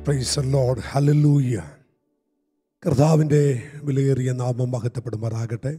Price Lord hallelujah കർത്താവിൻ്റെ വിലയേറിയ നാമം മഹത്വപ്പെടുമാറാകട്ടെ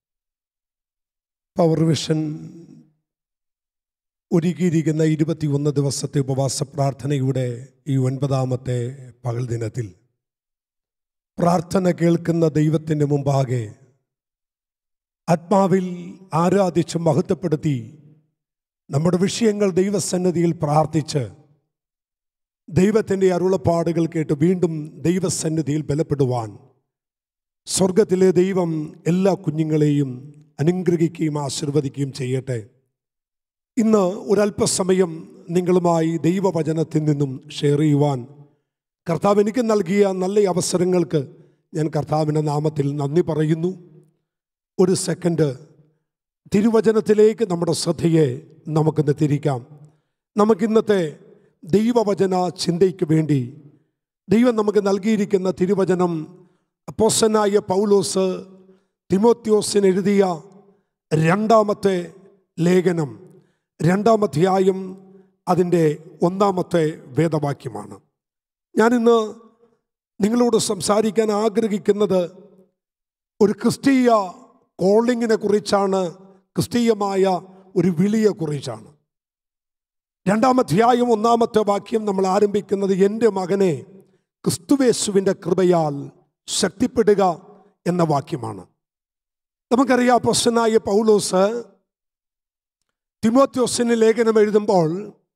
പവർ വിഷൻ ഒരുക്കിയിരിക്കുന്ന ഇരുപത്തിയൊന്ന് ദിവസത്തെ ഉപവാസ പ്രാർത്ഥനയുടെ ഈ ഒൻപതാമത്തെ പകൽ ദിനത്തിൽ പ്രാർത്ഥന കേൾക്കുന്ന ദൈവത്തിൻ്റെ മുമ്പാകെ ആത്മാവിൽ ആരാധിച്ച് മഹത്വപ്പെടുത്തി നമ്മുടെ വിഷയങ്ങൾ ദൈവസന്നിധിയിൽ പ്രാർത്ഥിച്ച് ദൈവത്തിൻ്റെ അരുളപ്പാടുകൾ കേട്ട് വീണ്ടും ദൈവസന്നിധിയിൽ ബലപ്പെടുവാൻ സ്വർഗത്തിലെ ദൈവം എല്ലാ കുഞ്ഞുങ്ങളെയും അനുഗ്രഹിക്കുകയും ആശീർവദിക്കുകയും ചെയ്യട്ടെ ഇന്ന് ഒരല്പസമയം നിങ്ങളുമായി ദൈവവചനത്തിൽ നിന്നും ഷെയർ ചെയ്യുവാൻ കർത്താവ് എനിക്ക് നൽകിയ നല്ല അവസരങ്ങൾക്ക് ഞാൻ കർത്താവിൻ്റെ നാമത്തിൽ നന്ദി പറയുന്നു ഒരു സെക്കൻഡ് തിരുവചനത്തിലേക്ക് നമ്മുടെ ശ്രദ്ധയെ നമുക്കിന്ന് തിരിക്കാം നമുക്കിന്നത്തെ ദൈവവചന ചിന്തയ്ക്ക് വേണ്ടി ദൈവം നമുക്ക് നൽകിയിരിക്കുന്ന തിരുവചനം അപ്പോസനായ പൗലോസ് തിമോത്യോസിന് എഴുതിയ രണ്ടാമത്തെ ലേഖനം രണ്ടാമധ്യായം അതിൻ്റെ ഒന്നാമത്തെ വേദവാക്യമാണ് ഞാനിന്ന് നിങ്ങളോട് സംസാരിക്കാൻ ആഗ്രഹിക്കുന്നത് ഒരു ക്രിസ്തീയ കോളിങ്ങിനെ കുറിച്ചാണ് ക്രിസ്തീയമായ ഒരു വിളിയെക്കുറിച്ചാണ് രണ്ടാമധ്യായം ഒന്നാമത്തെ വാക്യം നമ്മൾ ആരംഭിക്കുന്നത് എൻ്റെ മകനെ ക്രിസ്തുവേശുവിൻ്റെ കൃപയാൽ ശക്തിപ്പെടുക എന്ന വാക്യമാണ് നമുക്കറിയാം പൊസനായ പൗലോസ് തിമോത്യോസിന് ലേഖനം എഴുതുമ്പോൾ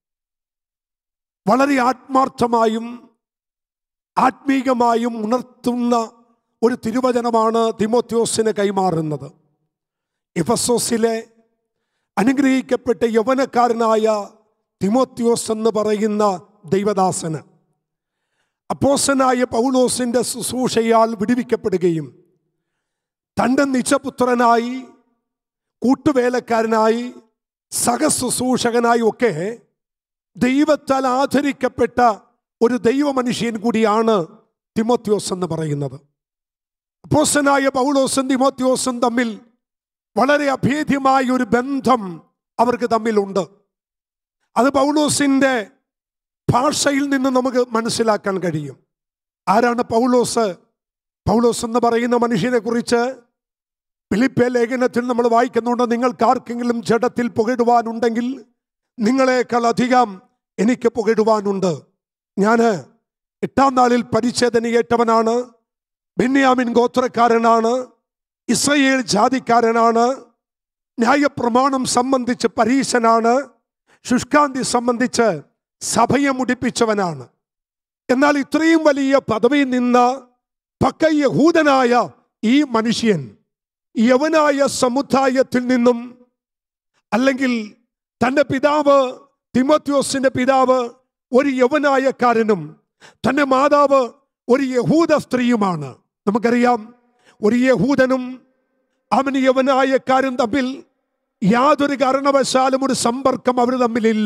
വളരെ ആത്മാർത്ഥമായും ആത്മീകമായും ഉണർത്തുന്ന ഒരു തിരുവചനമാണ് തിമോത്യോസിന് കൈമാറുന്നത് ഇഫസോസിലെ അനുഗ്രഹിക്കപ്പെട്ട യൗവനക്കാരനായ തിമോത്യോസ് എന്ന് പറയുന്ന ദൈവദാസന് അപ്പോസനായ പൗലോസിന്റെ ശുശ്രൂഷയാൽ വിടുവിക്കപ്പെടുകയും തൻ്റെ നിജപുത്രനായി കൂട്ടുവേലക്കാരനായി സഹശുശ്രൂഷകനായി ഒക്കെ ദൈവത്താൽ ആദരിക്കപ്പെട്ട ഒരു ദൈവമനുഷ്യൻ കൂടിയാണ് തിമോത്യോസ് എന്ന് പറയുന്നത് അപ്പോസനായ പൗലോസും തിമോത്യോസും തമ്മിൽ വളരെ അഭേദ്യമായ ഒരു ബന്ധം അവർക്ക് തമ്മിലുണ്ട് അത് പൗലോസിന്റെ ഭാഷയിൽ നിന്ന് നമുക്ക് മനസ്സിലാക്കാൻ കഴിയും ആരാണ് പൗലോസ് പൗലോസ് എന്ന് പറയുന്ന മനുഷ്യനെ കുറിച്ച് ഫിലിപ്പെ ലേഖനത്തിൽ നമ്മൾ വായിക്കുന്നുണ്ട് നിങ്ങൾക്ക് ആർക്കെങ്കിലും ജഡത്തിൽ പുകഴുവാനുണ്ടെങ്കിൽ നിങ്ങളെക്കാൾ അധികം എനിക്ക് പുകഴുവാനുണ്ട് ഞാൻ എട്ടാം നാളിൽ പരിച്ഛേദനയേറ്റവനാണ് ബെന്യാമിൻ ഗോത്രക്കാരനാണ് ഇസ്രയേൽ ജാതിക്കാരനാണ് ന്യായപ്രമാണം സംബന്ധിച്ച് പരീശനാണ് ശുഷ്കാന്തി സംബന്ധിച്ച് സഭയെ മുടിപ്പിച്ചവനാണ് എന്നാൽ ഇത്രയും വലിയ പദവിയിൽ നിന്ന് പക്ക യഹൂദനായ ഈ മനുഷ്യൻ യവനായ സമുദായത്തിൽ നിന്നും അല്ലെങ്കിൽ തൻ്റെ പിതാവ് തിമോത്യോസിന്റെ പിതാവ് ഒരു യവനായക്കാരനും തൻ്റെ മാതാവ് ഒരു യഹൂദ സ്ത്രീയുമാണ് നമുക്കറിയാം ഒരു യഹൂദനും അവൻ യവനായക്കാരും തമ്മിൽ യാതൊരു കാരണവശാലും ഒരു സമ്പർക്കം അവർ തമ്മിലില്ല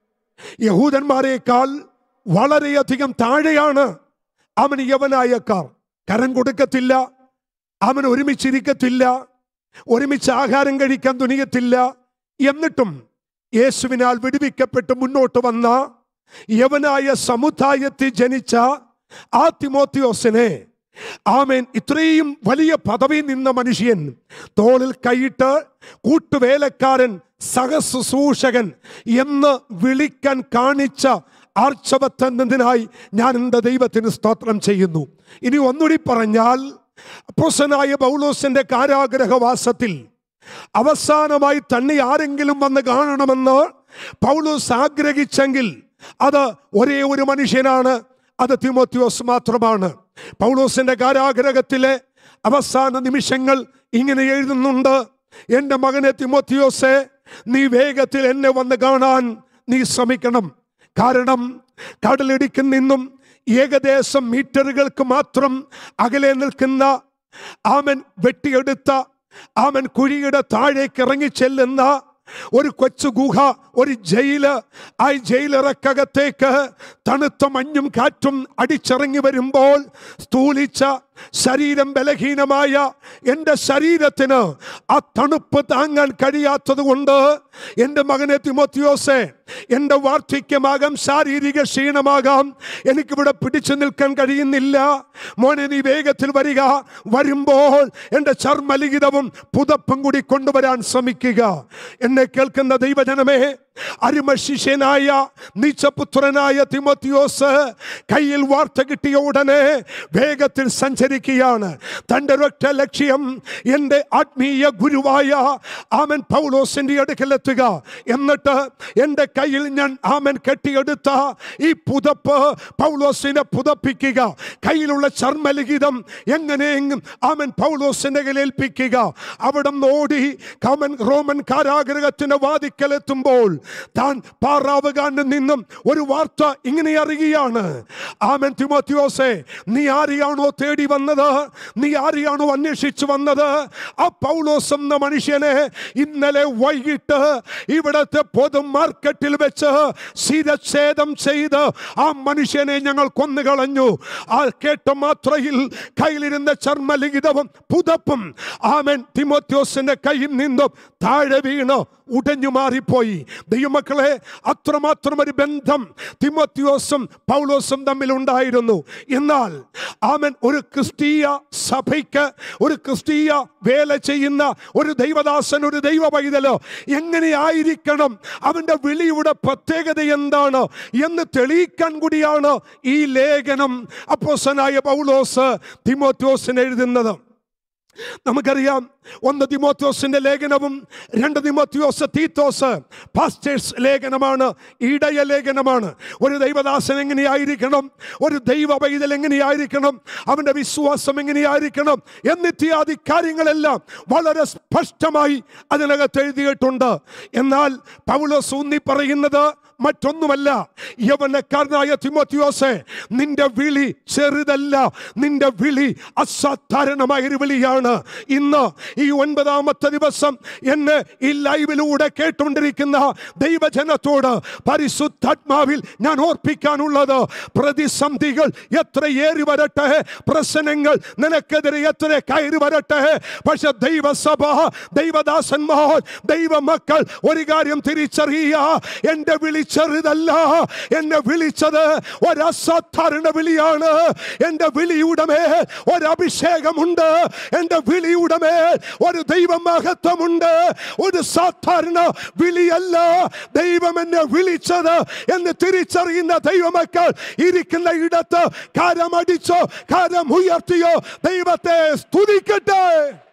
യഹൂദന്മാരെക്കാൾ വളരെയധികം താഴെയാണ് അവൻ യവനായക്കാർ കരം കൊടുക്കത്തില്ല അവൻ ഒരുമിച്ചിരിക്കത്തില്ല ഒരുമിച്ച് ആഹാരം കഴിക്കാൻ തുനിയത്തില്ല എന്നിട്ടും യേശുവിനാൽ വിടുവിക്കപ്പെട്ട് മുന്നോട്ട് വന്ന യവനായ സമുദായത്തിൽ ജനിച്ച ആ തിമോത്തിയോസിനെ ആമേൻ ഇത്രയും വലിയ പദവി നിന്ന മനുഷ്യൻ തോളിൽ കൈയിട്ട് കൂട്ടുവേലക്കാരൻ സഹശുശ്രൂഷകൻ എന്ന് വിളിക്കാൻ കാണിച്ച ആർച്ചവത്തെന്നതിനായി ഞാൻ എൻ്റെ ദൈവത്തിന് സ്തോത്രം ചെയ്യുന്നു ഇനി ഒന്നുകൂടി പറഞ്ഞാൽ അപ്പോസനായ പൗലോസിന്റെ കാരാഗ്രഹവാസത്തിൽ അവസാനമായി തന്നെ ആരെങ്കിലും വന്ന് കാണണമെന്ന് പൗലോസ് ആഗ്രഹിച്ചെങ്കിൽ അത് ഒരേ ഒരു മനുഷ്യനാണ് അത് തിമോത്യോസ് മാത്രമാണ് പൗലോസിന്റെ കാരാഗ്രഹത്തിലെ അവസാന നിമിഷങ്ങൾ ഇങ്ങനെ എഴുതുന്നുണ്ട് എൻ്റെ മകനെ തിമോത്യോസെ നീ വേഗത്തിൽ എന്നെ വന്ന് കാണാൻ നീ ശ്രമിക്കണം കാരണം കടലിടുക്കിൽ നിന്നും ഏകദേശം മീറ്ററുകൾക്ക് മാത്രം അകലെ നിൽക്കുന്ന ആമൻ വെട്ടിയെടുത്ത ആമൻ കുഴിയുടെ താഴേക്ക് ഇറങ്ങി ചെല്ലുന്ന ഒരു കൊച്ചു ഗുഹ ഒരു ജയില് ആ ജയിലിറക്കകത്തേക്ക് തണുത്ത മഞ്ഞും കാറ്റും അടിച്ചിറങ്ങി വരുമ്പോൾ സ്ഥൂലിച്ച ശരീരം ബലഹീനമായ എൻ്റെ ശരീരത്തിന് ആ തണുപ്പ് താങ്ങാൻ കഴിയാത്തത് കൊണ്ട് എൻ്റെ മകനെ തിമോത്തിയോസെ എൻ്റെ വാർദ്ധക്യമാകാം ശാരീരിക ക്ഷീണമാകാം എനിക്കിവിടെ പിടിച്ചു നിൽക്കാൻ കഴിയുന്നില്ല മോനെ നീ വേഗത്തിൽ വരിക വരുമ്പോൾ എൻ്റെ ചർമ്മലിഖിതവും പുതപ്പും കൂടി കൊണ്ടുവരാൻ ശ്രമിക്കുക എന്നെ കേൾക്കുന്ന ദൈവജനമേ അരിമശിഷ്യനായ നീച്ചപുത്രനായ തിമോത്തിയോസ് കയ്യിൽ വാർത്ത കിട്ടിയ ഉടനെ വേഗത്തിൽ സഞ്ചരിക്കുകയാണ് തൻ്റെ ഒറ്റ ലക്ഷ്യം എൻ്റെ ആത്മീയ ഗുരുവായ ആമൻ പൗലോസിൻ്റെ അടുക്കലെത്തുക എന്നിട്ട് എൻ്റെ കയ്യിൽ ഞാൻ ആമൻ കെട്ടിയെടുത്ത ഈ പുതപ്പ് പൗലോസിനെ പുതപ്പിക്കുക കയ്യിലുള്ള ചർമ്മലിഖിതം എങ്ങനെയെങ്കിലും ആമൻ പൗലോസിൻ്റെ കയ്യിൽ ഏൽപ്പിക്കുക അവിടെ ഓടി കമൻ റോമൻ കാരാഗ്രഹത്തിന് വാതിക്കലെത്തുമ്പോൾ താൻ പാറാവുകാരനിൽ നിന്നും ഒരു വാർത്ത ഇങ്ങനെ അറിയുകയാണ് ആമൻ തിമോത്തിയോസെ നീ ആരെയാണോ തേടി വന്നത് നീ ആരെയാണോ അന്വേഷിച്ചു വന്നത് ആ പൗലോസ് എന്ന മനുഷ്യനെ ഇന്നലെ വൈകിട്ട് ഇവിടത്തെ പൊതു മാർക്കറ്റിൽ വെച്ച് ശിരച്ഛേദം ചെയ്ത് ആ മനുഷ്യനെ ഞങ്ങൾ കൊന്നുകളഞ്ഞു ആ കേട്ട മാത്രയിൽ കയ്യിലിരുന്ന ചർമ്മലിഖിതവും പുതപ്പും ആമൻ തിമോത്യോസിന്റെ കയ്യിൽ നിന്നും താഴെ വീണ് ഉടഞ്ഞു മാറിപ്പോയി ദൈവമക്കളെ അത്രമാത്രം ഒരു ബന്ധം തിമോത്യോസും പൗലോസും തമ്മിൽ ഉണ്ടായിരുന്നു എന്നാൽ ആമൻ ഒരു ക്രിസ്തീയ സഭയ്ക്ക് ഒരു ക്രിസ്തീയ വേല ചെയ്യുന്ന ഒരു ദൈവദാസൻ ഒരു ദൈവ പൈതലോ എങ്ങനെയായിരിക്കണം അവന്റെ വിളിയുടെ പ്രത്യേകത എന്താണ് എന്ന് തെളിയിക്കാൻ കൂടിയാണ് ഈ ലേഖനം അപ്പോസനായ പൗലോസ് തിമോത്യോസിന് എഴുതുന്നത് നമുക്കറിയാം ഒന്ന് തിമോത്യോസിന്റെ ലേഖനവും രണ്ട് തിമോത്യോസ് തീത്തോസ് പാസ്റ്റേഴ്സ് ലേഖനമാണ് ഇടയ ലേഖനമാണ് ഒരു ദൈവദാസൻ എങ്ങനെയായിരിക്കണം ഒരു ദൈവ പൈതൽ എങ്ങനെയായിരിക്കണം അവന്റെ വിശ്വാസം എങ്ങനെയായിരിക്കണം എന്നിത്യാദി കാര്യങ്ങളെല്ലാം വളരെ സ്പഷ്ടമായി അതിനകത്ത് എഴുതിയിട്ടുണ്ട് എന്നാൽ പൗലോസ് ഊന്നി പറയുന്നത് മറ്റൊന്നുമല്ല യവനക്കാരനായ തിമോത്തിയോസെ നിന്റെ വിളി ചെറുതല്ല നിന്റെ വിളി അസാധാരണമായ ഒരു വിളിയാണ് ഇന്ന് ഈ ഒൻപതാമത്തെ ദിവസം എന്നെ ഈ ലൈവിലൂടെ കേട്ടുകൊണ്ടിരിക്കുന്ന ദൈവജനത്തോട് പരിശുദ്ധാത്മാവിൽ ഞാൻ ഓർപ്പിക്കാനുള്ളത് പ്രതിസന്ധികൾ എത്ര ഏറി വരട്ടെ പ്രശ്നങ്ങൾ നിനക്കെതിരെ എത്ര കയറി വരട്ടെ പക്ഷെ ദൈവസഭ ദൈവദാസന്മാർ ദൈവമക്കൾ ഒരു കാര്യം തിരിച്ചറിയുക എൻ്റെ വിളി ചെറുതല്ല എന്നെ വിളിച്ചത് ഒരസാധാരണ വിളിയാണ് എൻ്റെ വിളിയുടെ മേൽ ഒരഭിഷേകമുണ്ട് എൻ്റെ വിളിയുടെ മേൽ ഒരു ദൈവമഹത്വമുണ്ട് ഒരു സാധാരണ വിളിയല്ല ദൈവം എന്നെ വിളിച്ചത് എന്ന് തിരിച്ചറിയുന്ന ദൈവമക്കൾ ഇരിക്കുന്ന ഇടത്ത് കരമടിച്ചോ കരം ഉയർത്തിയോ ദൈവത്തെ സ്തുതിക്കട്ടെ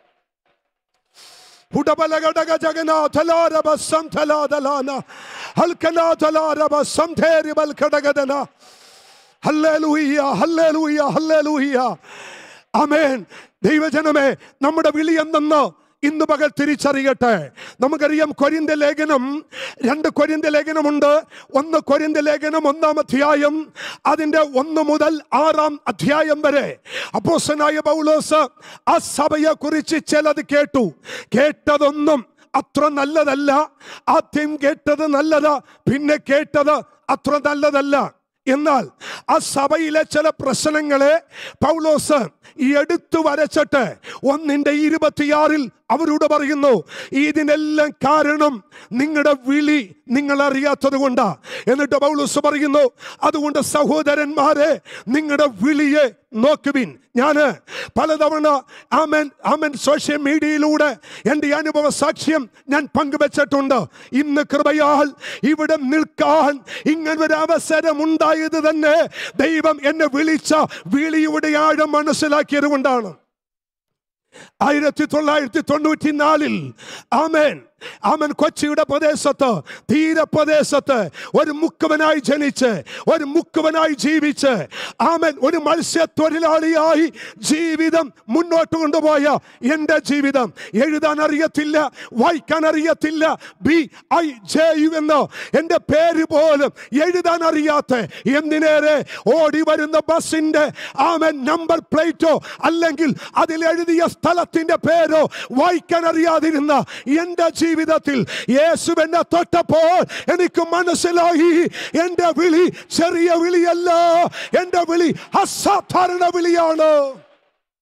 ഉടബലഘടക ജഗനാഥലാരഭ സംഥലാദലാന ഹൽക്കനാഥലാരഭ സംധേരി ബൽഘടകദന ഹല്ലേലൂയ ഹല്ലേലൂയ ഹല്ലേലൂയ ആമേൻ ദൈവജനമേ നമ്മുടെ വിളി എന്തെന്ന് ഇന്ന് പകൽ തിരിച്ചറിയട്ടെ നമുക്കറിയാം കൊരിന്ത ലേഖനം രണ്ട് കൊരിന്ത ലേഖനമുണ്ട് ഒന്ന് കൊരിന്ത ലേഖനം ഒന്നാം അധ്യായം അതിൻ്റെ ഒന്ന് മുതൽ ആറാം അധ്യായം വരെ അപ്പോസനായ പൗലോസ് ആ സഭയെ കുറിച്ച് ചിലത് കേട്ടു കേട്ടതൊന്നും അത്ര നല്ലതല്ല ആദ്യം കേട്ടത് നല്ലതാ പിന്നെ കേട്ടത് അത്ര നല്ലതല്ല എന്നാൽ ആ സഭയിലെ ചില പ്രശ്നങ്ങളെ പൗലോസ് ഈ എടുത്തു വരച്ചിട്ട് ഒന്നിന്റെ ഇരുപത്തിയാറിൽ അവരോട് പറയുന്നു ഇതിനെല്ലാം കാരണം നിങ്ങളുടെ വിളി നിങ്ങൾ അറിയാത്തത് കൊണ്ടാ എന്നിട്ട് പൗലോസ് പറയുന്നു അതുകൊണ്ട് സഹോദരന്മാരെ നിങ്ങളുടെ വിളിയെ നോക്കുവിൻ ഞാന് പലതവണ ആമൻ ആമൻ സോഷ്യൽ മീഡിയയിലൂടെ എൻ്റെ അനുഭവ സാക്ഷ്യം ഞാൻ പങ്കുവച്ചിട്ടുണ്ട് ഇന്ന് കൃപയാൽ ഇവിടെ നിൽക്കാൻ ഇങ്ങനൊരു അവസരം ഉണ്ടായത് തന്നെ ദൈവം എന്നെ വിളിച്ച വിളിയുടെ ആഴം മനസ്സിലാക്കിയത് കൊണ്ടാണ് ആയിരത്തി തൊള്ളായിരത്തി തൊണ്ണൂറ്റി നാലിൽ ആമേൻ ആമൻ കൊച്ചിയുടെ പ്രദേശത്ത് തീരപ്രദേശത്ത് ഒരു മുക്കുവനായി ജനിച്ച് ഒരു മുക്കുവനായി ജീവിച്ച് ആമൻ ഒരു മത്സ്യത്തൊഴിലാളിയായി ജീവിതം മുന്നോട്ട് കൊണ്ടുപോയ എൻ്റെ ജീവിതം എഴുതാൻ അറിയത്തില്ല വായിക്കാൻ അറിയത്തില്ല ബി ഐ ജെ യു എന്ന് എൻ്റെ പേര് പോലും എഴുതാൻ അറിയാത്ത എന്തിനേറെ ഓടി വരുന്ന ബസ്സിന്റെ ആമൻ നമ്പർ പ്ലേറ്റോ അല്ലെങ്കിൽ അതിൽ എഴുതിയ സ്ഥലത്തിന്റെ പേരോ വായിക്കാൻ അറിയാതിരുന്ന എൻ്റെ ജീവിതത്തിൽ യേശു എന്നെ തൊട്ടപ്പോൾ എനിക്ക് മനസ്സിലായി എൻ്റെ വിളി ചെറിയ വിളിയല്ല എൻ്റെ വിളി അസാധാരണ വിളിയാണ്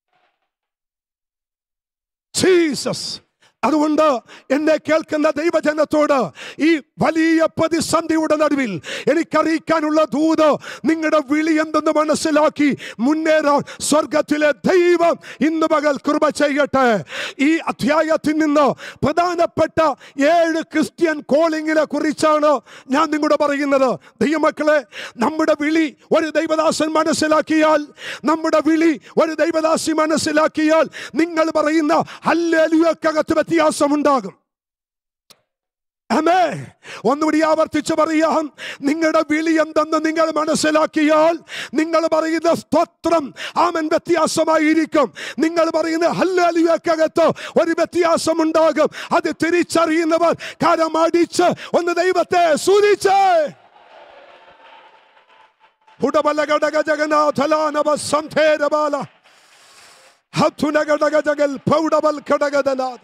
ജീസസ് അതുകൊണ്ട് എന്നെ കേൾക്കുന്ന ദൈവജനത്തോട് ഈ വലിയ പ്രതിസന്ധിയുടെ നടുവിൽ എനിക്കറിയിക്കാനുള്ള ദൂത് നിങ്ങളുടെ വിളി എന്തെന്ന് മനസ്സിലാക്കി മുന്നേറാൻ സ്വർഗത്തിലെ ദൈവം ഇന്ന് പകൽ കൃപ ചെയ്യട്ടെ ഈ അധ്യായത്തിൽ നിന്ന് പ്രധാനപ്പെട്ട ഏഴ് ക്രിസ്ത്യൻ കോളിങ്ങിനെ കുറിച്ചാണ് ഞാൻ നിങ്ങളോട് പറയുന്നത് ദൈവമക്കളെ നമ്മുടെ വിളി ഒരു ദൈവദാസൻ മനസ്സിലാക്കിയാൽ നമ്മുടെ വിളി ഒരു ദൈവദാസി മനസ്സിലാക്കിയാൽ നിങ്ങൾ പറയുന്ന ഹല്ലേലൂയക്കകത്ത് വ്യത്യാസമുണ്ടാകും അമേ ഒന്നുകൂടി ആവർത്തിച്ച് പറയാം നിങ്ങളുടെ വിളി എന്തെന്ന് നിങ്ങൾ മനസ്സിലാക്കിയാൽ നിങ്ങൾ പറയുന്ന സ്തോത്രം ആമൻ വ്യത്യാസമായിരിക്കും നിങ്ങൾ പറയുന്ന ഹല്ലാലിയക്കകത്ത് ഒരു വ്യത്യാസമുണ്ടാകും അത് തിരിച്ചറിയുന്നവർ കരമടിച്ച് ഒന്ന് ദൈവത്തെ സൂചിച്ച് ഉടബല ഘടക ജഗന്നാഥലാനവ സന്ധേരബാല ഹത്തുന ഘടക ജഗൽ പൗഡബൽ ഘടകദനാഥ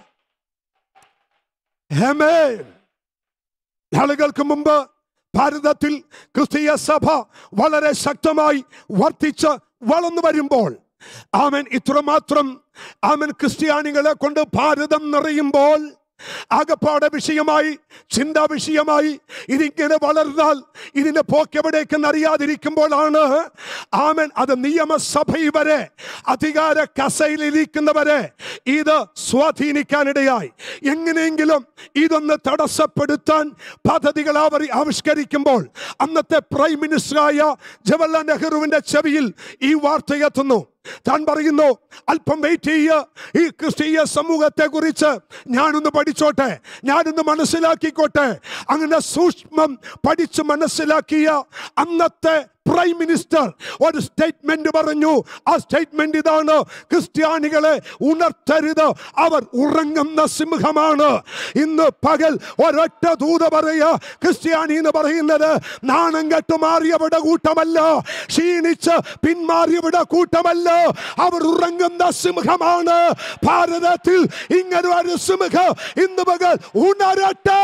Amen. നാളുകൾക്ക് മുമ്പ് ഭാരതത്തിൽ ക്രിസ്തീയ സഭ വളരെ ശക്തമായി വർദ്ധിച്ച് വളർന്നു വരുമ്പോൾ ആമൻ ഇത്രമാത്രം ആമൻ ക്രിസ്ത്യാനികളെ കൊണ്ട് ഭാരതം നിറയുമ്പോൾ ആകപ്പാടെ വിഷയമായി ചിന്താ വിഷയമായി ഇതിങ്ങനെ വളർന്നാൽ ഇതിന്റെ പോക്കെവിടേക്കെന്ന് അറിയാതിരിക്കുമ്പോഴാണ് ആമൻ അത് നിയമസഭയിൽ വരെ അധികാര കസയിലിരിക്കുന്നവരെ ഇത് സ്വാധീനിക്കാനിടയായി എങ്ങനെയെങ്കിലും ഇതൊന്ന് തടസ്സപ്പെടുത്താൻ പദ്ധതികൾ അവർ ആവിഷ്കരിക്കുമ്പോൾ അന്നത്തെ പ്രൈം മിനിസ്റ്ററായ ജവഹർലാൽ നെഹ്റുവിന്റെ ചെവിയിൽ ഈ വാർത്ത എത്തുന്നു താൻ പറയുന്നു അല്പം വെയിറ്റ് ചെയ്യ ഈ ക്രിസ്തീയ സമൂഹത്തെ കുറിച്ച് ഞാനൊന്ന് പഠിച്ചോട്ടെ ഞാനൊന്ന് മനസ്സിലാക്കിക്കോട്ടെ അങ്ങനെ സൂക്ഷ്മം പഠിച്ച് മനസ്സിലാക്കിയ അന്നത്തെ പ്രൈം മിനിസ്റ്റർ ഒരു സ്റ്റേറ്റ്മെന്റ് പറഞ്ഞു ആ സ്റ്റേറ്റ്മെന്റ് ഇതാണ് ക്രിസ്ത്യാനികളെ ഉണർത്തരുത് അവർ ഉറങ്ങുന്ന സിംഹമാണ് ഇന്ന് പകൽ ഒരൊറ്റ ദൂത പറയുക ക്രിസ്ത്യാനി എന്ന് പറയുന്നത് നാണം കെട്ട് മാറിയവിടെ കൂട്ടമല്ല ക്ഷീണിച്ച് പിന്മാറിയവിടെ കൂട്ടമല്ല അവർ ഉറങ്ങുന്ന സിംഹമാണ് ഭാരതത്തിൽ ഇങ്ങനെ ഒരു സിംഹം ഇന്ന് പകൽ ഉണരട്ടെ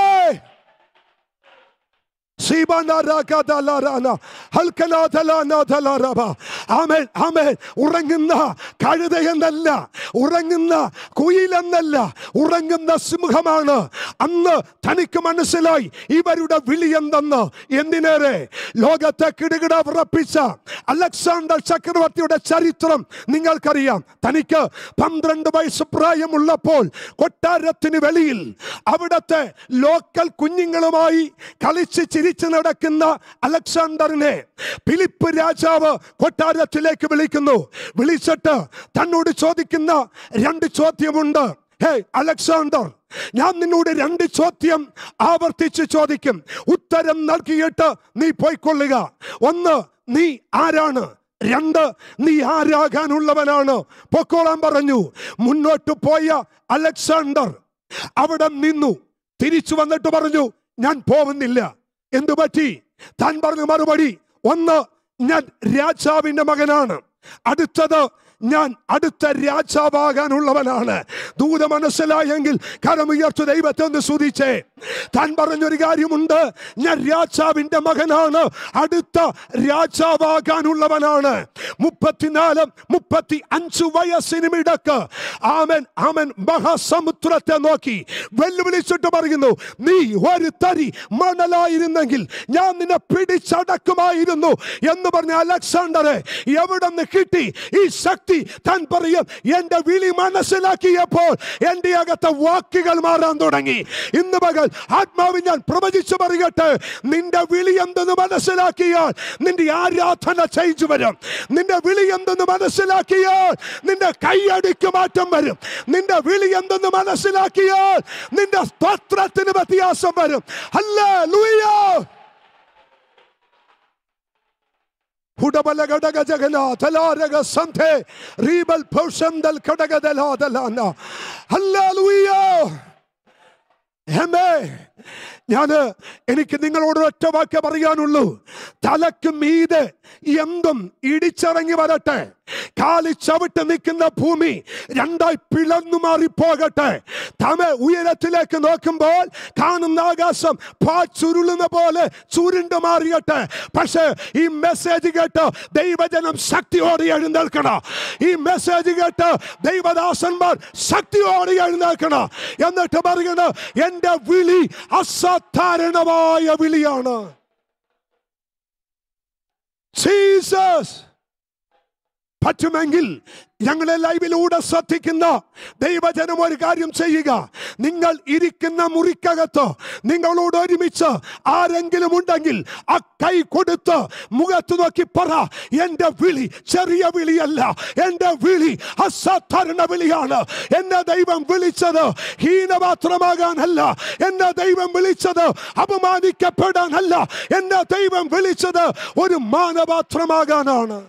ആമേൻ ആമേൻ ഉറങ്ങുന്ന കഴുതയെന്നല്ല ഉറങ്ങുന്ന കുയിലെന്നല്ല ഉറങ്ങുന്ന സിംഹമാണ് അന്ന് തനിക്ക് മനസ്സിലായി ഇവരുടെ വിളി എന്തെന്ന് എന്തിനേറെ ലോകത്തെ കിടുകിട വിറപ്പിച്ച അലക്സാണ്ടർ ചക്രവർത്തിയുടെ ചരിത്രം നിങ്ങൾക്കറിയാം തനിക്ക് പന്ത്രണ്ട് വയസ്സ് പ്രായമുള്ളപ്പോൾ കൊട്ടാരത്തിന് വെളിയിൽ അവിടത്തെ ലോക്കൽ കുഞ്ഞുങ്ങളുമായി കളിച്ച് ചിരിച്ചു നടക്കുന്ന അലക്സാണ്ടറിനെ ഫിലിപ്പ് രാജാവ് കൊട്ടാരത്തിലേക്ക് വിളിക്കുന്നു വിളിച്ചിട്ട് തന്നോട് ചോദിക്കുന്ന രണ്ട് ചോദ്യമുണ്ട് ഹേ അലക്സാണ്ടർ ഞാൻ നിന്നോട് രണ്ട് ചോദ്യം ആവർത്തിച്ച് ചോദിക്കും ഉത്തരം നൽകിയിട്ട് നീ പോയിക്കൊള്ളുക ഒന്ന് നീ ആരാണ് രണ്ട് നീ ആരാകാനുള്ളവനാണ് പൊക്കോളാൻ പറഞ്ഞു മുന്നോട്ട് പോയ അലക്സാണ്ടർ അവിടെ നിന്നു തിരിച്ചു വന്നിട്ട് പറഞ്ഞു ഞാൻ പോകുന്നില്ല എന്തു പറ്റി താൻ പറഞ്ഞ മറുപടി ഒന്ന് ഞാൻ രാജാവിന്റെ മകനാണ് അടുത്തത് ഞാൻ അടുത്ത രാജാവാകാനുള്ളവനാണ് ദൂത മനസ്സിലായെങ്കിൽ കരമുയർത്തു ദൈവത്തെ ഒന്ന് സ്തുതിച്ചേ താൻ പറഞ്ഞൊരു കാര്യമുണ്ട് ഞാൻ രാജാവിന്റെ മകനാണ് അടുത്ത രാജാവാകാനുള്ളവനാണ് മുപ്പത്തിനാല് മുപ്പത്തി അഞ്ച് വയസ്സിനും ഇടക്ക് ആമൻ ആമൻ മഹാസമുദ്രത്തെ നോക്കി വെല്ലുവിളിച്ചിട്ട് പറയുന്നു നീ ഒരു തരി മണലായിരുന്നെങ്കിൽ ഞാൻ നിന്നെ പിടിച്ചടക്കുമായിരുന്നു എന്ന് പറഞ്ഞ അലക്സാണ്ടറെ എവിടെ നിന്ന് കിട്ടി ഈ ശക്തി താൻ പറയും എന്റെ വിളി മനസ്സിലാക്കിയപ്പോൾ എന്റെ അകത്തെ വാക്കുകൾ മാറാൻ തുടങ്ങി ഇന്ന് പകൽ ആത്മാവിൽ ഞാൻ പ്രവചിച്ചു പറയട്ടെ നിന്റെ വിളി എന്തെന്ന് മനസ്സിലാക്കിയാൽ നിന്റെ ആരാധന ചേഞ്ച് വരും നിന്റെ വിളി എന്തെന്ന് മനസ്സിലാക്കിയാൽ നിന്റെ കൈയടിക്ക് മാറ്റം വരും നിന്റെ വിളി എന്തെന്ന് മനസ്സിലാക്കിയാൽ നിന്റെ സ്തോത്രത്തിന് വ്യത്യാസം വരും അല്ലേ ലൂയോ ಹುಡಬಲ ಗಡಗ ಜಗನ ತಲಾರಗ ಸಂಧೆ ರೀಬಲ್ ಪೌಷಂದಲ್ ಕಡಗದಲಾದಲಾನ ಹಲ್ಲೂಯ್ಯ ഹെമേ ഞാന് എനിക്ക് നിങ്ങളോട് ഒറ്റ വാക്യ പറയാനുള്ളൂ തലക്ക് മീതെ എന്തും ഇടിച്ചിറങ്ങി വരട്ടെ കാലി ചവിട്ട് നിൽക്കുന്ന ഭൂമി രണ്ടായി പിളർന്നു മാറിപ്പോകട്ടെ തമ ഉയരത്തിലേക്ക് നോക്കുമ്പോൾ കാണുന്ന ആകാശം ചുരുളുന്ന പോലെ ചുരുണ്ട് മാറിയട്ടെ പക്ഷേ ഈ മെസ്സേജ് കേട്ട് ദൈവജനം ശക്തിയോടെ എഴുന്നേൽക്കണം ഈ മെസ്സേജ് കേട്ട് ദൈവദാസന്മാർ ശക്തിയോടെ എഴുന്നേൽക്കണം എന്നിട്ട് പറയുന്നത് എന്റെ വിളി അസാധാരണമായ വിളിയാണ് ജീസസ് പറ്റുമെങ്കിൽ ഞങ്ങളെ ലൈവിലൂടെ ശ്രദ്ധിക്കുന്ന ദൈവജനം ഒരു കാര്യം ചെയ്യുക നിങ്ങൾ ഇരിക്കുന്ന മുറിക്കകത്ത് നിങ്ങളോട് ഒരുമിച്ച് ആരെങ്കിലും ഉണ്ടെങ്കിൽ ആ കൈ കൊടുത്ത് മുഖത്ത് നോക്കി പറ എന്റെ വിളി ചെറിയ വിളിയല്ല എന്റെ വിളി അസാധാരണ വിളിയാണ് എന്നെ ദൈവം വിളിച്ചത് ഹീനപാത്രമാകാനല്ല എന്നെ ദൈവം വിളിച്ചത് അപമാനിക്കപ്പെടാനല്ല എന്നെ ദൈവം വിളിച്ചത് ഒരു മാനപാത്രമാകാനാണ്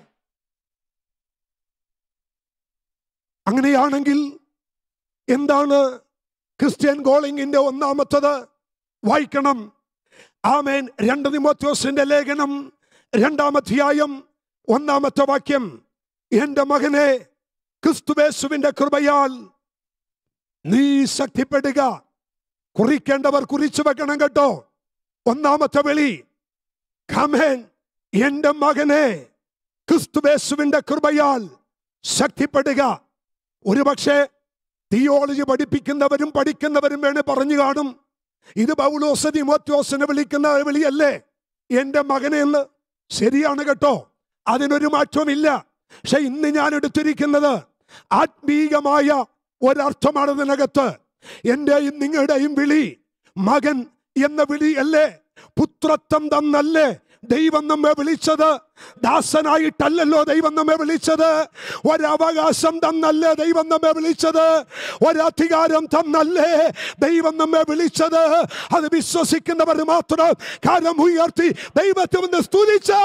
അങ്ങനെയാണെങ്കിൽ എന്താണ് ക്രിസ്ത്യൻ ഗോളിങ്ങിന്റെ ഒന്നാമത്തത് വായിക്കണം ആമേൻ രണ്ട് നിമോത്യോസിന്റെ ലേഖനം രണ്ടാമധ്യായം ഒന്നാമത്തെ വാക്യം എന്റെ മകനെ ക്രിസ്തുവേശുവിന്റെ കൃപയാൽ നീ ശക്തിപ്പെടുക കുറിക്കേണ്ടവർ കുറിച്ചു വെക്കണം കേട്ടോ ഒന്നാമത്തെ വിളി കമേൻ എന്റെ മകനെ ക്രിസ്തുവേശുവിന്റെ കൃപയാൽ ശക്തിപ്പെടുക ഒരുപക്ഷെ തിയോളജി പഠിപ്പിക്കുന്നവരും പഠിക്കുന്നവരും വേണേ പറഞ്ഞു കാണും ഇത് പൗലോസ് തിമോത്യോസിനെ വിളിക്കുന്ന വിളിയല്ലേ എന്റെ മകനെ എന്ന് ശരിയാണ് കേട്ടോ അതിനൊരു മാറ്റവുമില്ല പക്ഷെ ഇന്ന് ഞാൻ എടുത്തിരിക്കുന്നത് ആത്മീകമായ ഒരർത്ഥമാണ് ഇതിനകത്ത് എന്റെയും നിങ്ങളുടെയും വിളി മകൻ എന്ന വിളി അല്ലേ പുത്രത്വം തന്നല്ലേ ദൈവം നമ്മെ വിളിച്ചത് ദാസനായിട്ടല്ലല്ലോ ദൈവം നമ്മെ വിളിച്ചത് ഒരവകാശം തന്നല്ലേ ദൈവം നമ്മെ വിളിച്ചത് ഒരധികാരം തന്നല്ലേ ദൈവം നമ്മെ വിളിച്ചത് അത് വിശ്വസിക്കുന്നവർ മാത്രം കാലം ഉയർത്തി ദൈവത്തെ ഒന്ന് സ്തുതിച്ചേ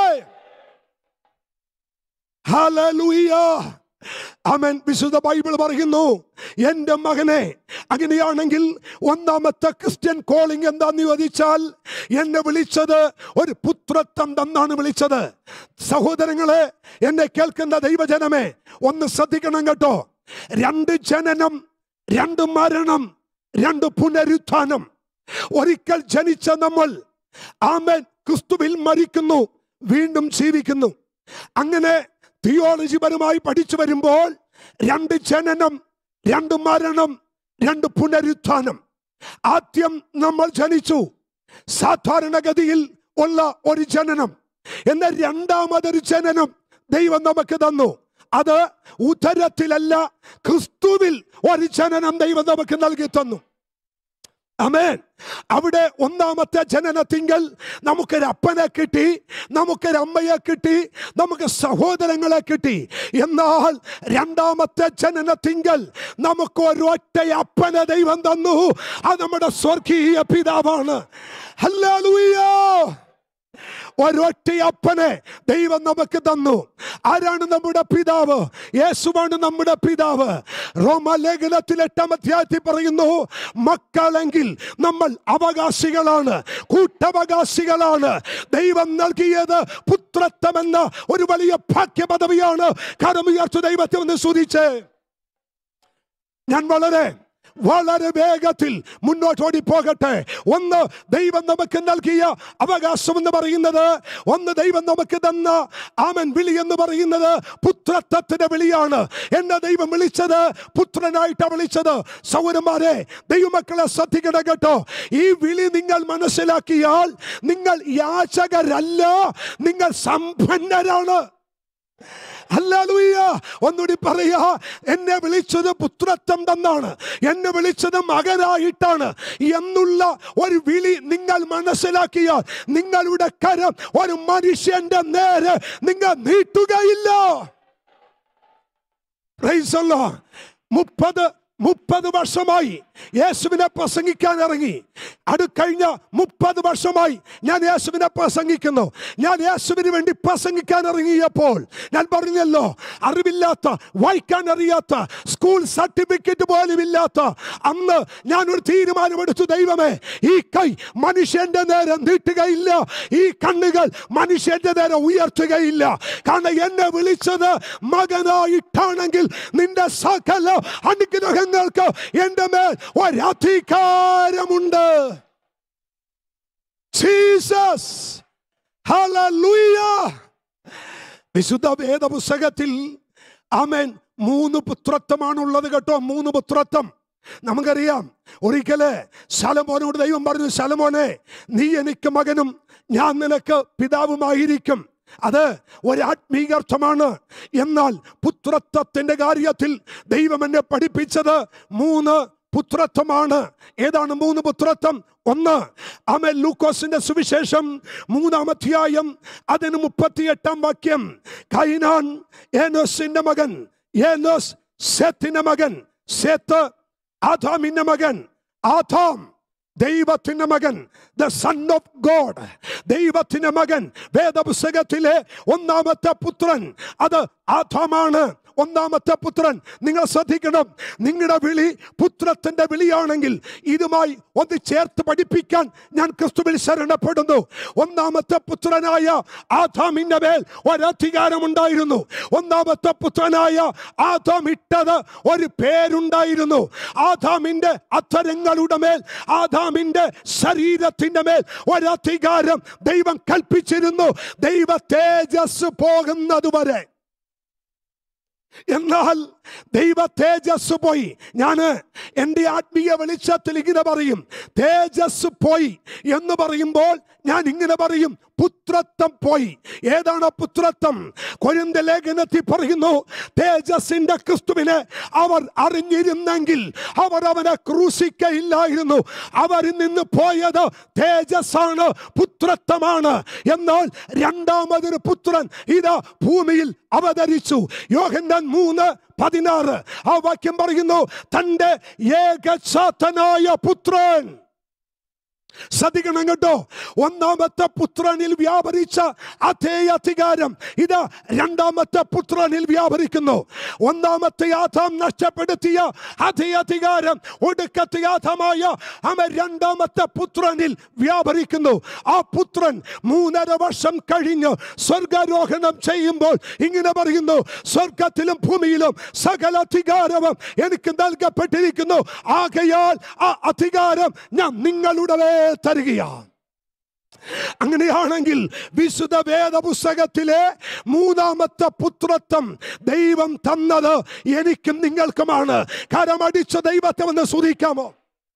ഹല്ലേലൂയ അമൻ വിശുദ്ധ ബൈബിൾ പറയുന്നു എന്റെ മകനെ അങ്ങനെയാണെങ്കിൽ ഒന്നാമത്തെ ക്രിസ്ത്യൻ കോളിംഗ് എന്താന്ന് ചോദിച്ചാൽ എന്നെ വിളിച്ചത് ഒരു പുത്രത്വം തന്നാണ് വിളിച്ചത് സഹോദരങ്ങളെ എന്നെ കേൾക്കുന്ന ദൈവജനമേ ഒന്ന് ശ്രദ്ധിക്കണം കേട്ടോ രണ്ട് ജനനം രണ്ട് മരണം രണ്ട് പുനരുത്ഥാനം ഒരിക്കൽ ജനിച്ച നമ്മൾ ആമൻ ക്രിസ്തുവിൽ മരിക്കുന്നു വീണ്ടും ജീവിക്കുന്നു അങ്ങനെ തിയോളജി പരമായി പഠിച്ചു വരുമ്പോൾ രണ്ട് ജനനം രണ്ട് മരണം രണ്ട് പുനരുത്ഥാനം ആദ്യം നമ്മൾ ജനിച്ചു സാധാരണഗതിയിൽ ഉള്ള ഒരു ജനനം എന്നാൽ രണ്ടാമതൊരു ജനനം ദൈവം നമുക്ക് തന്നു അത് ഉദരത്തിലല്ല ക്രിസ്തുവിൽ ഒരു ജനനം ദൈവം നമുക്ക് നൽകി തന്നു അമേൻ അവിടെ ഒന്നാമത്തെ ജനനത്തിങ്കൽ നമുക്കൊരു അപ്പനെ കിട്ടി നമുക്കൊരു അമ്മയെ കിട്ടി നമുക്ക് സഹോദരങ്ങളെ കിട്ടി എന്നാൽ രണ്ടാമത്തെ ജനനത്തിങ്കൽ നമുക്ക് ഒരൊറ്റ അപ്പനെ ദൈവം തന്നു അത് നമ്മുടെ സ്വർഗീയ പിതാവാണ് ഹല്ലേലൂയ ഒരൊറ്റ അപ്പനെ ദൈവം നമുക്ക് തന്നു ആരാണ് നമ്മുടെ പിതാവ് യേശുവാണ് നമ്മുടെ പിതാവ് റോമാലേഖനത്തിൽ എട്ടാം അധ്യായത്തിൽ പറയുന്നു മക്കളെങ്കിൽ നമ്മൾ അവകാശികളാണ് കൂട്ടവകാശികളാണ് ദൈവം നൽകിയത് പുത്രത്വം എന്ന ഒരു വലിയ ഭാഗ്യ പദവിയാണ് കരമുയർത്തു ദൈവത്തെ ഒന്ന് സൂചിച്ച് ഞാൻ വളരെ വളരെ വേഗത്തിൽ മുന്നോട്ടോടി പോകട്ടെ ഒന്ന് ദൈവം നമുക്ക് നൽകിയ അവകാശം എന്ന് പറയുന്നത് ഒന്ന് ദൈവം നമുക്ക് തന്ന ആമൻ വിളി എന്ന് പറയുന്നത് പുത്രത്വത്തിന്റെ വിളിയാണ് എന്നെ ദൈവം വിളിച്ചത് പുത്രനായിട്ടാണ് വിളിച്ചത് സൗരന്മാരെ ദൈവമക്കളെ ശ്രദ്ധിക്കണം കേട്ടോ ഈ വിളി നിങ്ങൾ മനസ്സിലാക്കിയാൽ നിങ്ങൾ യാചകരല്ല നിങ്ങൾ സമ്പന്നരാണ് ഹല്ലേലൂയ ഒന്നുകൂടി പറയാ എന്നെ വിളിച്ചത് പുത്രത്വം തന്നാണ് എന്നെ വിളിച്ചത് മകനായിട്ടാണ് എന്നുള്ള ഒരു വിളി നിങ്ങൾ മനസ്സിലാക്കിയാൽ നിങ്ങളുടെ കരം ഒരു മനുഷ്യന്റെ നേരെ നിങ്ങൾ നീട്ടുകയില്ല Praise the Lord. മുപ്പത് മുപ്പത് വർഷമായി യേശുവിനെ പ്രസംഗിക്കാൻ ഇറങ്ങി അടുക്കഴിഞ്ഞ മുപ്പത് വർഷമായി ഞാൻ യേശുവിനെ പ്രസംഗിക്കുന്നു ഞാൻ യേശുവിന് വേണ്ടി പ്രസംഗിക്കാൻ ഇറങ്ങിയപ്പോൾ ഞാൻ പറഞ്ഞല്ലോ അറിവില്ലാത്ത വായിക്കാൻ അറിയാത്ത സ്കൂൾ സർട്ടിഫിക്കറ്റ് പോലും ഇല്ലാത്ത അന്ന് ഞാൻ ഒരു തീരുമാനമെടുത്തു ദൈവമേ ഈ കൈ മനുഷ്യന്റെ നേരെ നീട്ടുകയില്ല ഈ കണ്ണുകൾ മനുഷ്യന്റെ നേരെ ഉയർത്തുകയില്ല കാരണം എന്നെ വിളിച്ചത് മകനായിട്ടാണെങ്കിൽ നിന്റെ സകല അനുഗ്രഹങ്ങൾക്ക് എന്റെ മേൽ ഒരധികാരമുണ്ട് ജീസസ് ഹല്ലേലൂയ വിശുദ്ധ വേദപുസ്തകത്തിൽ ആമേൻ മൂന്ന് പുത്രത്വമാണുള്ളത് കേട്ടോ മൂന്ന് പുത്രത്വം നമുക്കറിയാം ഒരിക്കല് ശലമോനോട് ദൈവം പറഞ്ഞു ശലമോനെ നീ എനിക്ക് മകനും ഞാൻ നിനക്ക് പിതാവുമായിരിക്കും അത് ഒരാത്മീകർത്ഥമാണ് എന്നാൽ പുത്രത്വത്തിന്റെ കാര്യത്തിൽ ദൈവം എന്നെ പഠിപ്പിച്ചത് മൂന്ന് പുത്രത്വമാണ് ഏതാണ് മൂന്ന് പുത്രത്വം ഒന്ന് അമ ലൂക്കോസിന്റെ സുവിശേഷം മൂന്നാം അധ്യായം അതിന് മുപ്പത്തിയെട്ടാം വാക്യം കൈനാൻ ഏനോസിന്റെ മകൻ ഏനോസ് സെത്തിന്റെ മകൻ സെത്ത് ആദാമിന്റെ മകൻ ആദാം ദൈവത്തിന്റെ മകൻ ദ സൺ ഓഫ് ഗോഡ് ദൈവത്തിന്റെ മകൻ വേദപുസ്തകത്തിലെ ഒന്നാമത്തെ പുത്രൻ അത് ആദാമാണ് ഒന്നാമത്തെ പുത്രൻ നിങ്ങൾ ശ്രദ്ധിക്കണം നിങ്ങളുടെ വിളി പുത്രത്തിന്റെ വിളിയാണെങ്കിൽ ഇതുമായി ഒന്ന് ചേർത്ത് പഠിപ്പിക്കാൻ ഞാൻ ക്രിസ്തുവിൽ ശരണപ്പെടുന്നു ഒന്നാമത്തെ പുത്രനായ ആദാമിന്റെ മേൽ ഒരധികാരമുണ്ടായിരുന്നു ഒന്നാമത്തെ പുത്രനായ ആദാം ഇട്ടത് ഒരു പേരുണ്ടായിരുന്നു ആദാമിന്റെ അത്തരങ്ങളുടെ മേൽ ആദാമിന്റെ ശരീരത്തിന്റെ മേൽ ഒരധികാരം ദൈവം കൽപ്പിച്ചിരുന്നു ദൈവ തേജസ് പോകുന്നത് വരെ എന്നാൽ ദൈവ തേജസ് പോയി ഞാന് എൻ്റെ ആത്മീയ വെളിച്ചത്തിൽ ഇങ്ങനെ പറയും തേജസ് പോയി എന്ന് പറയുമ്പോൾ ഞാൻ ഇങ്ങനെ പറയും പുത്രത്വം പോയി ഏതാണ് പുത്രത്വം കൊരിന്ത ലേഖനത്തിൽ പറയുന്നു തേജസിന്റെ ക്രിസ്തുവിനെ അവർ അറിഞ്ഞിരുന്നെങ്കിൽ അവർ അവനെ ക്രൂശിക്കയില്ലായിരുന്നു അവരിൽ നിന്ന് പോയത് തേജസ്സാണ് പുത്രത്വമാണ് എന്നാൽ രണ്ടാമതൊരു പുത്രൻ ഇതാ ഭൂമിയിൽ അവതരിച്ചു യോഹന്നാൻ മൂന്ന് പതിനാറ് ആ വാക്യം പറയുന്നു തന്റെ ഏകസാത്തനായ പുത്രൻ ശ്രദ്ധിക്കണം കേട്ടോ ഒന്നാമത്തെ പുത്രനിൽ വ്യാപരിച്ച അതേ അധികാരം ഇത് രണ്ടാമത്തെ പുത്രനിൽ വ്യാപരിക്കുന്നു ഒന്നാമത്തെ ആധാം നഷ്ടപ്പെടുത്തിയ അതേ അധികാരം ഒടുക്കത്തെ ആധാമായ അവൻ രണ്ടാമത്തെ പുത്രനിൽ വ്യാപരിക്കുന്നു ആ പുത്രൻ മൂന്നര വർഷം കഴിഞ്ഞ് സ്വർഗാരോഹണം ചെയ്യുമ്പോൾ ഇങ്ങനെ പറയുന്നു സ്വർഗത്തിലും ഭൂമിയിലും സകല അധികാരവും എനിക്ക് നൽകപ്പെട്ടിരിക്കുന്നു ആകയാൽ ആ അധികാരം ഞാൻ നിങ്ങളുടെ മേൽ തരികയാണ് അങ്ങനെയാണെങ്കിൽ വിശുദ്ധ വേദ പുസ്തകത്തിലെ മൂന്നാമത്തെ പുത്രത്വം ദൈവം തന്നത് എനിക്കും നിങ്ങൾക്കുമാണ് കരമടിച്ച ദൈവത്തെ ഒന്ന് സ്തുതിക്കാമോ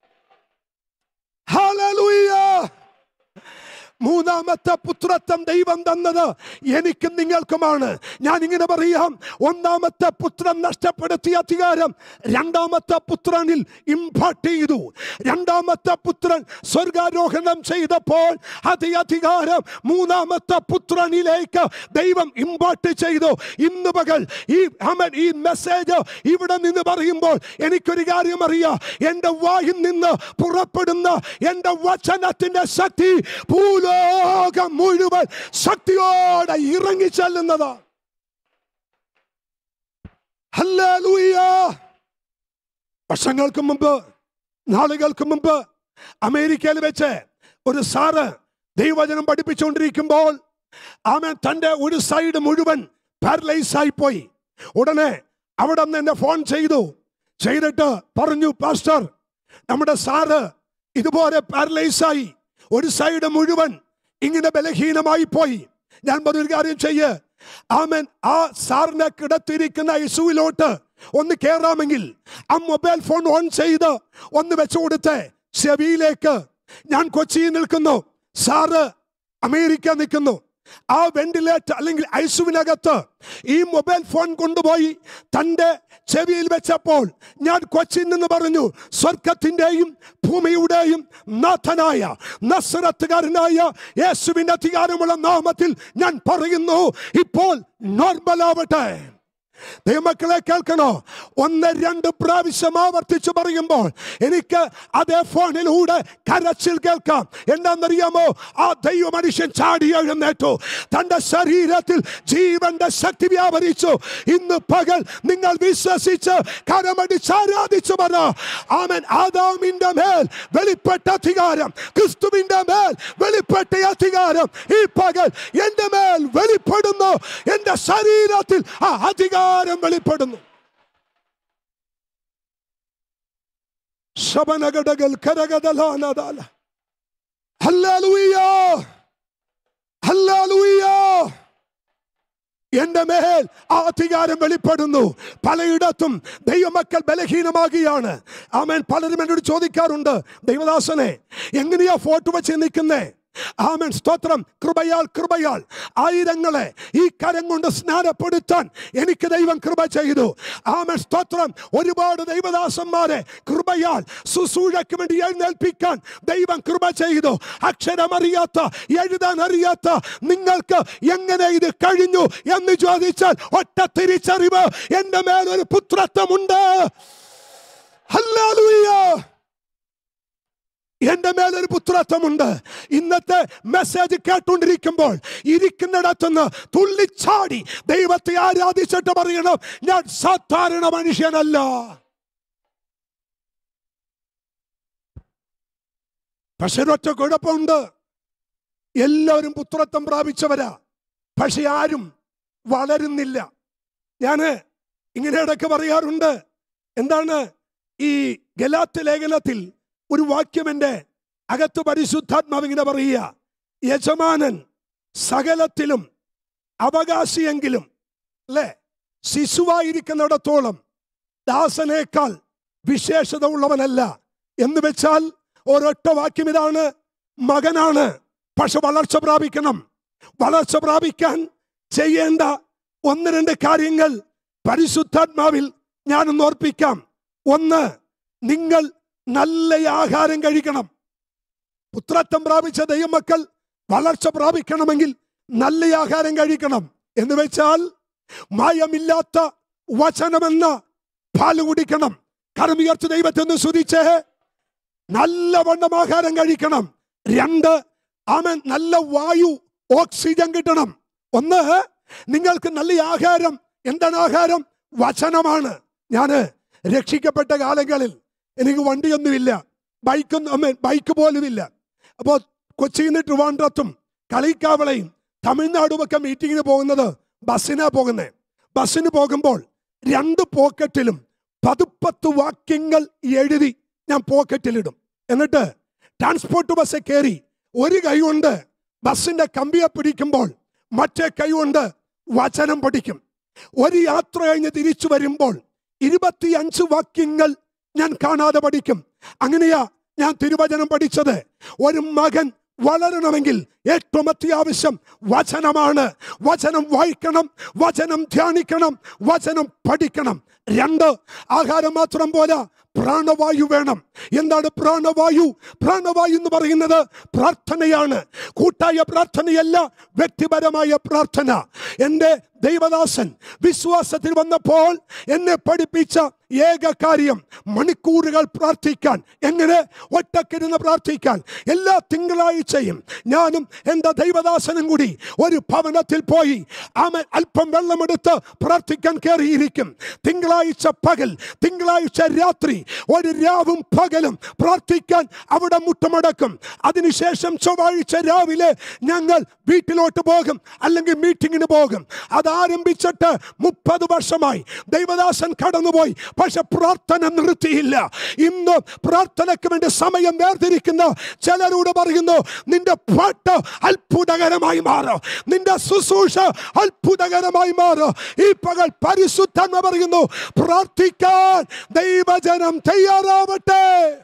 ഹല്ലേലൂയ മൂന്നാമത്തെ പുത്രത്വം ദൈവം തന്നത് എനിക്കും നിങ്ങൾക്കുമാണ് ഞാൻ ഇങ്ങനെ പറയാം ഒന്നാമത്തെ പുത്രൻ നഷ്ടപ്പെടുത്തിയ അധികാരം രണ്ടാമത്തെ പുത്രനിൽ ഇമ്പാർട്ട് ചെയ്തു രണ്ടാമത്തെ പുത്രൻ സ്വർഗാരോഹണം ചെയ്തപ്പോൾ അതേ അധികാരം മൂന്നാമത്തെ പുത്രനിലേക്ക് ദൈവം ഇമ്പാർട്ട് ചെയ്തു ഇന്ന് പകൽ ഈ അമൻ ഈ മെസ്സേജ് ഇവിടെ നിന്ന് പറയുമ്പോൾ എനിക്കൊരു കാര്യം അറിയാം എൻ്റെ വായിൽ നിന്ന് പുറപ്പെടുന്ന എൻ്റെ വചനത്തിന്റെ ശക്തി ഭൂലോകം മുഴുവൻ ശക്തിയോടെ ഇറങ്ങി ചെല്ലുന്നത് ഹല്ലേലൂയ വർഷങ്ങൾക്ക് മുമ്പ് നാളുകൾക്ക് മുമ്പ് അമേരിക്കയിൽ വെച്ച് ഒരു സാറ് ദൈവവചനം പഠിപ്പിച്ചുകൊണ്ടിരിക്കുമ്പോൾ അവൻ തൻ്റെ ഒരു സൈഡ് മുഴുവൻ പാരലൈസ് ആയി പോയി ഉടനെ അവിടെ നിന്ന് എന്നെ ഫോൺ ചെയ്തു ചെയ്തിട്ട് പറഞ്ഞു പാസ്റ്റർ നമ്മുടെ സാറ് ഇതുപോലെ പാരലൈസ് ആയി ഒരു സൈഡ് മുഴുവൻ ഇങ്ങനെ ബലഹീനമായി പോയി ഞാൻ പറഞ്ഞൊരു കാര്യം ചെയ്യ് ആമൻ ആ സാറിനെ കിടത്തിയിരിക്കുന്ന ഐസുവിലോട്ട് ഒന്ന് കയറാമെങ്കിൽ ആ മൊബൈൽ ഫോൺ ഓൺ ചെയ്ത് ഒന്ന് വെച്ചു കൊടുത്തേ ചെവിയിലേക്ക് ഞാൻ കൊച്ചിയിൽ നിൽക്കുന്നു സാറ് അമേരിക്ക നിൽക്കുന്നു ആ വെന്റിലേറ്റർ അല്ലെങ്കിൽ ഐസുവിനകത്ത് ഈ മൊബൈൽ ഫോൺ കൊണ്ടുപോയി തൻ്റെ ചെവിയിൽ വെച്ചപ്പോൾ ഞാൻ കൊച്ചിയിൽ നിന്ന് പറഞ്ഞു സ്വർഗത്തിൻ്റെയും ഭൂമിയുടെയും നാഥനായ നസ്രത്തുകാരനായ യേശുവിൻ്റെ അധികാരമുള്ള നാമത്തിൽ ഞാൻ പറയുന്നു ഇപ്പോൾ നോർമൽ ആവട്ടെ ദൈവമക്കളെ കേൾക്കണോ ഒന്ന് രണ്ട് പ്രാവശ്യം ആവർത്തിച്ചു പറയുമ്പോൾ എനിക്ക് അതേ ഫോണിലൂടെ കരച്ചിൽ കേൾക്കാം എന്താണെന്നറിയാമോ ആ ദൈവ മനുഷ്യൻ ചാടി എഴുന്നേറ്റു തന്റെ ശരീരത്തിൽ ജീവന്റെ ശക്തി വ്യാപരിച്ചു ഇന്ന് പകൽ നിങ്ങൾ വിശ്വസിച്ച് കരമടിച്ച് ആരാധിച്ചു പറ ആമൻ ആദാമിന്റെ മേൽ വെളിപ്പെട്ട അധികാരം ക്രിസ്തുവിന്റെ മേൽ വെളിപ്പെട്ട അധികാരം ഈ പകൽ എന്റെ മേൽ വെളിപ്പെടുന്നു എന്റെ ശരീരത്തിൽ ആ അധികാരം വെളിപ്പെടുന്നു ശബനഗടകൾ കരകതലാനദാല ഹല്ലേലൂയ ഹല്ലേലൂയ എന്റെ മേൽ ആ അധികാരം വെളിപ്പെടുന്നു പലയിടത്തും ദൈവമക്കൾ ബലഹീനമാകുകയാണ് ആമേൻ പലരും എന്നോട് ചോദിക്കാറുണ്ട് ദൈവദാസനെ എങ്ങനെയാ ഫോട്ടോ വെച്ച് നിൽക്കുന്നേ ആമൻ സ്തോത്രം കൃപയാൽ കൃപയാൽ ആയിരങ്ങളെ ഈ കരം കൊണ്ട് സ്നാനപ്പെടുത്താൻ എനിക്ക് ദൈവം കൃപ ചെയ്തു ആമൻ സ്തോത്രം ഒരുപാട് ദൈവദാസന്മാരെ കൃപയാൽ ശുശ്രൂഷയ്ക്ക് വേണ്ടി എഴുന്നേൽപ്പിക്കാൻ ദൈവം കൃപ ചെയ്തു അക്ഷരമറിയാത്ത എഴുതാൻ അറിയാത്ത നിങ്ങൾക്ക് എങ്ങനെ ഇത് കഴിഞ്ഞു എന്ന് ചോദിച്ചാൽ ഒറ്റ തിരിച്ചറിവ് എന്റെ മേലൊരു പുത്രത്വമുണ്ട് ഹല്ലേലൂയ എന്റെ മേലൊരു പുത്രത്വമുണ്ട് ഇന്നത്തെ മെസ്സേജ് കേട്ടുകൊണ്ടിരിക്കുമ്പോൾ ഇരിക്കുന്നിടത്തുനിന്ന് തുള്ളിച്ചാടി ദൈവത്തെ ആരാധിച്ചിട്ട് പറയണം ഞാൻ സാധാരണ മനുഷ്യനല്ല പക്ഷെ ഒരൊറ്റ കുഴപ്പമുണ്ട് എല്ലാവരും പുത്രത്വം പ്രാപിച്ചവരാ പക്ഷെ ആരും വളരുന്നില്ല ഞാന് ഇങ്ങനെ ഇടയ്ക്ക് പറയാറുണ്ട് എന്താണ് ഈ ഗലാത്ത് ലേഖനത്തിൽ ഒരു വാക്യം എൻ്റെ അകത്ത് പരിശുദ്ധാത്മാവ് ഇങ്ങനെ പറയുക യജമാനൻ സകലത്തിലും അവകാശിയെങ്കിലും അല്ലേ ശിശുവായിരിക്കുന്നിടത്തോളം ദാസനേക്കാൾ വിശേഷത ഉള്ളവനല്ല എന്ന് വെച്ചാൽ ഒരൊറ്റ വാക്യം ഇതാണ് മകനാണ് പക്ഷെ വളർച്ച പ്രാപിക്കണം വളർച്ച പ്രാപിക്കാൻ ചെയ്യേണ്ട ഒന്ന് രണ്ട് കാര്യങ്ങൾ പരിശുദ്ധാത്മാവിൽ ഞാനൊന്ന് ഓർപ്പിക്കാം ഒന്ന് നിങ്ങൾ നല്ല ആഹാരം കഴിക്കണം പുത്രത്വം പ്രാപിച്ച ദൈവമക്കൾ വളർച്ച പ്രാപിക്കണമെങ്കിൽ നല്ല ആഹാരം കഴിക്കണം എന്ന് വെച്ചാൽ മായമില്ലാത്ത വചനമെന്ന പാല് കുടിക്കണം കർമ്മികർച്ച ദൈവത്തെ ഒന്ന് സ്തുതിച്ചേ നല്ലവണ്ണം ആഹാരം കഴിക്കണം രണ്ട് ആമൻ നല്ല വായു ഓക്സിജൻ കിട്ടണം ഒന്ന് നിങ്ങൾക്ക് നല്ല ആഹാരം എന്താണ് ആഹാരം വചനമാണ് ഞാന് രക്ഷിക്കപ്പെട്ട കാലങ്ങളിൽ എനിക്ക് വണ്ടിയൊന്നുമില്ല ബൈക്കൊന്നും അമ്മ ബൈക്ക് പോലുമില്ല അപ്പോൾ കൊച്ചിയിൽ നിന്ന് ട്രിവാൻഡ്രത്തും കളിക്കാവളയും തമിഴ്നാടുമൊക്കെ മീറ്റിങ്ങിന് പോകുന്നത് ബസ്സിനാ പോകുന്നത് ബസ്സിന് പോകുമ്പോൾ രണ്ട് പോക്കറ്റിലും പതുപ്പത്ത് വാക്യങ്ങൾ എഴുതി ഞാൻ പോക്കറ്റിലിടും എന്നിട്ട് ട്രാൻസ്പോർട്ട് ബസ് കയറി ഒരു കൈ കൊണ്ട് ബസ്സിന്റെ കമ്പിയെ പിടിക്കുമ്പോൾ മറ്റേ കൈ കൊണ്ട് വചനം പഠിക്കും ഒരു യാത്ര കഴിഞ്ഞ് തിരിച്ചു വരുമ്പോൾ ഇരുപത്തിയഞ്ച് വാക്യങ്ങൾ ഞാൻ കാണാതെ പഠിക്കും അങ്ങനെയാ ഞാൻ തിരുവചനം പഠിച്ചത് ഒരു മകൻ വളരണമെങ്കിൽ ഏറ്റവും അത്യാവശ്യം വചനമാണ് വചനം വായിക്കണം വചനം ധ്യാനിക്കണം വചനം പഠിക്കണം രണ്ട് ആഹാരം മാത്രം പോരാ പ്രാണവായു വേണം എന്താണ് പ്രാണവായു പ്രാണവായു എന്ന് പറയുന്നത് പ്രാർത്ഥനയാണ് കൂട്ടായ പ്രാർത്ഥനയല്ല വ്യക്തിപരമായ പ്രാർത്ഥന എൻ്റെ ദൈവദാസൻ വിശ്വാസത്തിൽ വന്നപ്പോൾ എന്നെ പഠിപ്പിച്ച ഏക കാര്യം മണിക്കൂറുകൾ പ്രാർത്ഥിക്കാൻ എങ്ങനെ ഒറ്റക്കിരുന്ന് പ്രാർത്ഥിക്കാൻ എല്ലാ തിങ്കളാഴ്ചയും ഞാനും എൻ്റെ ദൈവദാസനും കൂടി ഒരു ഭവനത്തിൽ പോയി അവൻ അല്പം വെള്ളമെടുത്ത് പ്രാർത്ഥിക്കാൻ കയറിയിരിക്കും തിങ്കളാഴ്ച പകൽ തിങ്കളാഴ്ച രാത്രി ഒരു രാവും പകലും പ്രാർത്ഥിക്കാൻ അവിടെ മുട്ടുമടക്കും അതിനുശേഷം ചൊവ്വാഴ്ച രാവിലെ ഞങ്ങൾ വീട്ടിലോട്ട് പോകും അല്ലെങ്കിൽ മീറ്റിങ്ങിന് പോകും അത് ആരംഭിച്ചിട്ട് മുപ്പത് വർഷമായി ദൈവദാസൻ കടന്നുപോയി പക്ഷെ പ്രാർത്ഥന നിർത്തിയില്ല ഇന്ന് പ്രാർത്ഥനയ്ക്ക് വേണ്ടി സമയം വേർതിരിക്കുന്ന ചിലരോട് പറയുന്നു നിന്റെ പാട്ട് അത്ഭുതകരമായി മാറും നിന്റെ ശുശ്രൂഷ അത്ഭുതകരമായി മാറും ഈ പകൽ പരിശുദ്ധന്മ പറയുന്നു പ്രാർത്ഥിക്കാൻ ദൈവജനം തയ്യാറാവട്ടെ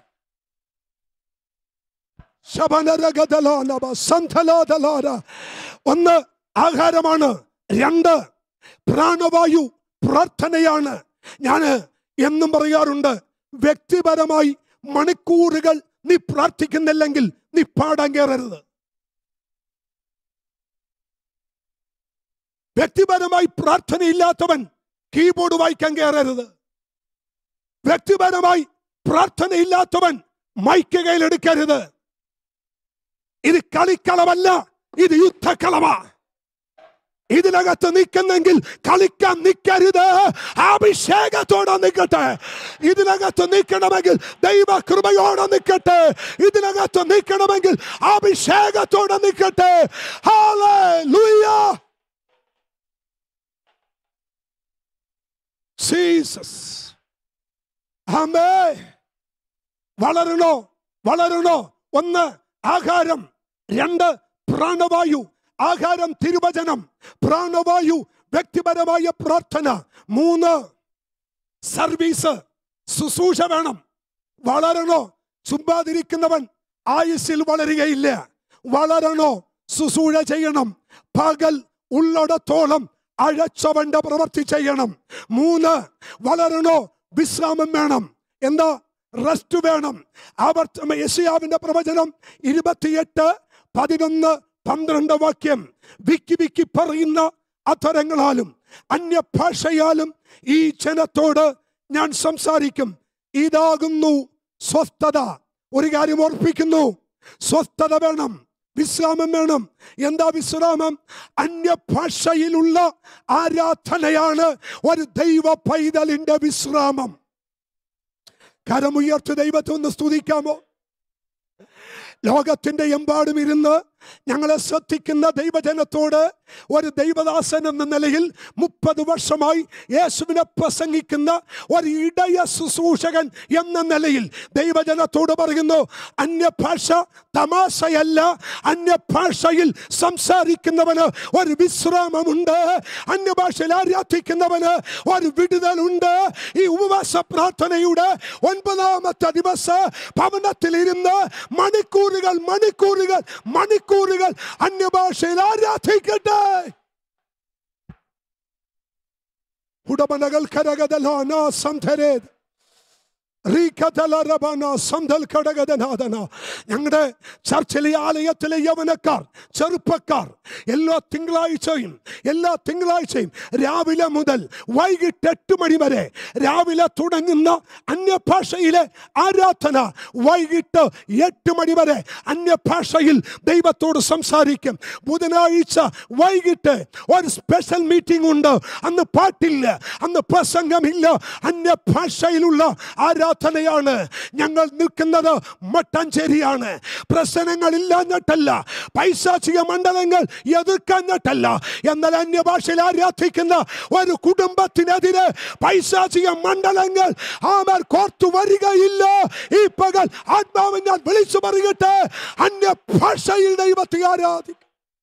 ശബനരഗതലാനവ സന്ധലാതലാര. ഒന്ന് ആഹാരമാണ് രണ്ട് പ്രാണവായു പ്രാർത്ഥനയാണ് ഞാന് എന്നും പറയാറുണ്ട് വ്യക്തിപരമായി മണിക്കൂറുകൾ നീ പ്രാർത്ഥിക്കുന്നില്ലെങ്കിൽ നീ പാടാൻ കയറരുത് വ്യക്തിപരമായി പ്രാർത്ഥനയില്ലാത്തവൻ കീബോർഡ് വായിക്കാൻ കയറരുത് വ്യക്തിപരമായി പ്രാർത്ഥനയില്ലാത്തവൻ മൈക്ക് കയ്യിലെടുക്കരുത് ഇത് കളിക്കളമല്ല ഇത് യുദ്ധക്കളമാ ഇതിനകത്ത് നിൽക്കുന്നെങ്കിൽ കളിക്കാൻ നിൽക്കരുത് അഭിഷേകത്തോടെ നിൽക്കട്ടെ ഇതിനകത്ത് നിൽക്കണമെങ്കിൽ ദൈവ കൃപയോടെ നിൽക്കട്ടെ ഇതിനകത്ത് നിൽക്കണമെങ്കിൽ അഭിഷേകത്തോടെ നിൽക്കട്ടെ Hallelujah. Jesus. ആമേ വളരണോ വളരണോ ഒന്ന് ആഹാരം രണ്ട് പ്രാണവായു ആഹാരം തിരുവചനം പ്രാണവായു വ്യക്തിപരമായ പ്രാർത്ഥന മൂന്ന് സർവീസ് ശുശ്രൂഷ വേണം വളരണോ ചുമ്പാതിരിക്കുന്നവൻ ആയുസ്സിൽ വളരുകയില്ല വളരണോ ശുശ്രൂഷ ചെയ്യണം പകൽ ഉള്ളിടത്തോളം അഴച്ചവന്റെ പ്രവൃത്തി ചെയ്യണം മൂന്ന് വളരണോ വിശ്രാമം വേണം എന്താ റെസ്റ്റ് വേണം അവർ യശയാവിന്റെ പ്രവചനം ഇരുപത്തിയെട്ട് പതിനൊന്ന് പന്ത്രണ്ട് വാക്യം വിക്കി വിക്കി പറയുന്ന അധരങ്ങളാലും അന്യഭാഷയാലും ഈ ജനത്തോട് ഞാൻ സംസാരിക്കും ഇതാകുന്നു സ്വസ്ഥത ഒരു കാര്യം ഓർപ്പിക്കുന്നു സ്വസ്ഥത വേണം വിശ്രാമം വേണം എന്താ വിശ്രാമം അന്യഭാഷയിലുള്ള ആരാധനയാണ് ഒരു ദൈവ പൈതലിന്റെ വിശ്രാമം കരമുയർത്തി ദൈവത്തെ ഒന്ന് സ്തുതിക്കാമോ ലോകത്തിന്റെ എമ്പാടും ഇരുന്ന് ഞങ്ങളെ ശ്രദ്ധിക്കുന്ന ദൈവജനത്തോട് ഒരു ദൈവദാസൻ എന്ന നിലയിൽ മുപ്പത് വർഷമായി യേശുവിനെ പ്രസംഗിക്കുന്ന ഒരു ഇടയ ശുശ്രൂഷകൻ എന്ന നിലയിൽ ദൈവജനത്തോട് പറയുന്നു അന്യഭാഷ തമാശയല്ല അന്യഭാഷയിൽ സംസാരിക്കുന്നവന് ഒരു വിശ്രാമമുണ്ട് അന്യഭാഷയിൽ ആരാധിക്കുന്നവന് ഒരു വിടുതലുണ്ട് ഈ ഉപവാസ പ്രാർത്ഥനയുടെ ഒൻപതാമത്തെ ദിവസ ഭവനത്തിലിരുന്ന് മണിക്കൂറുകൾ മണിക്കൂറുകൾ മണിക്കൂറുകൾ അന്യഭാഷയിൽ ആരാധിക്കട്ടെ ഉടമനകൾ കരകതലാന സന്ധരേത് ഞങ്ങളുടെ ചർച്ചിലെ ആലയത്തിലെ യവനക്കാർ ചെറുപ്പക്കാർ എല്ലാ തിങ്കളാഴ്ചയും എല്ലാ തിങ്കളാഴ്ചയും രാവിലെ മുതൽ വൈകിട്ട് എട്ട് മണി വരെ രാവിലെ തുടങ്ങുന്ന അന്യഭാഷയിലെ ആരാധന വൈകിട്ട് എട്ട് മണി വരെ അന്യഭാഷയിൽ ദൈവത്തോട് സംസാരിക്കും ബുധനാഴ്ച വൈകിട്ട് ഒരു സ്പെഷ്യൽ മീറ്റിംഗ് ഉണ്ട് അന്ന് പാട്ടില്ല അന്ന് പ്രസംഗമില്ല അന്യഭാഷയിലുള്ള ആരാധനയാണ് ഞങ്ങൾ നിൽക്കുന്നത് മട്ടഞ്ചേരിയാണ് പ്രശ്നങ്ങളില്ലാഞ്ഞിട്ടല്ല പൈശാചിക മണ്ഡലങ്ങൾ എതിർക്കാഞ്ഞിട്ടല്ല എന്നാൽ അന്യഭാഷയിൽ ആരാധിക്കുന്ന ഒരു കുടുംബത്തിനെതിരെ പൈശാചിക മണ്ഡലങ്ങൾ ആമർ കോർത്തു വരികയില്ല ഈ പകൽ ആത്മാവ് ഞാൻ വിളിച്ചു പറയട്ടെ അന്യഭാഷയിൽ ദൈവത്തെ ആരാധിക്കും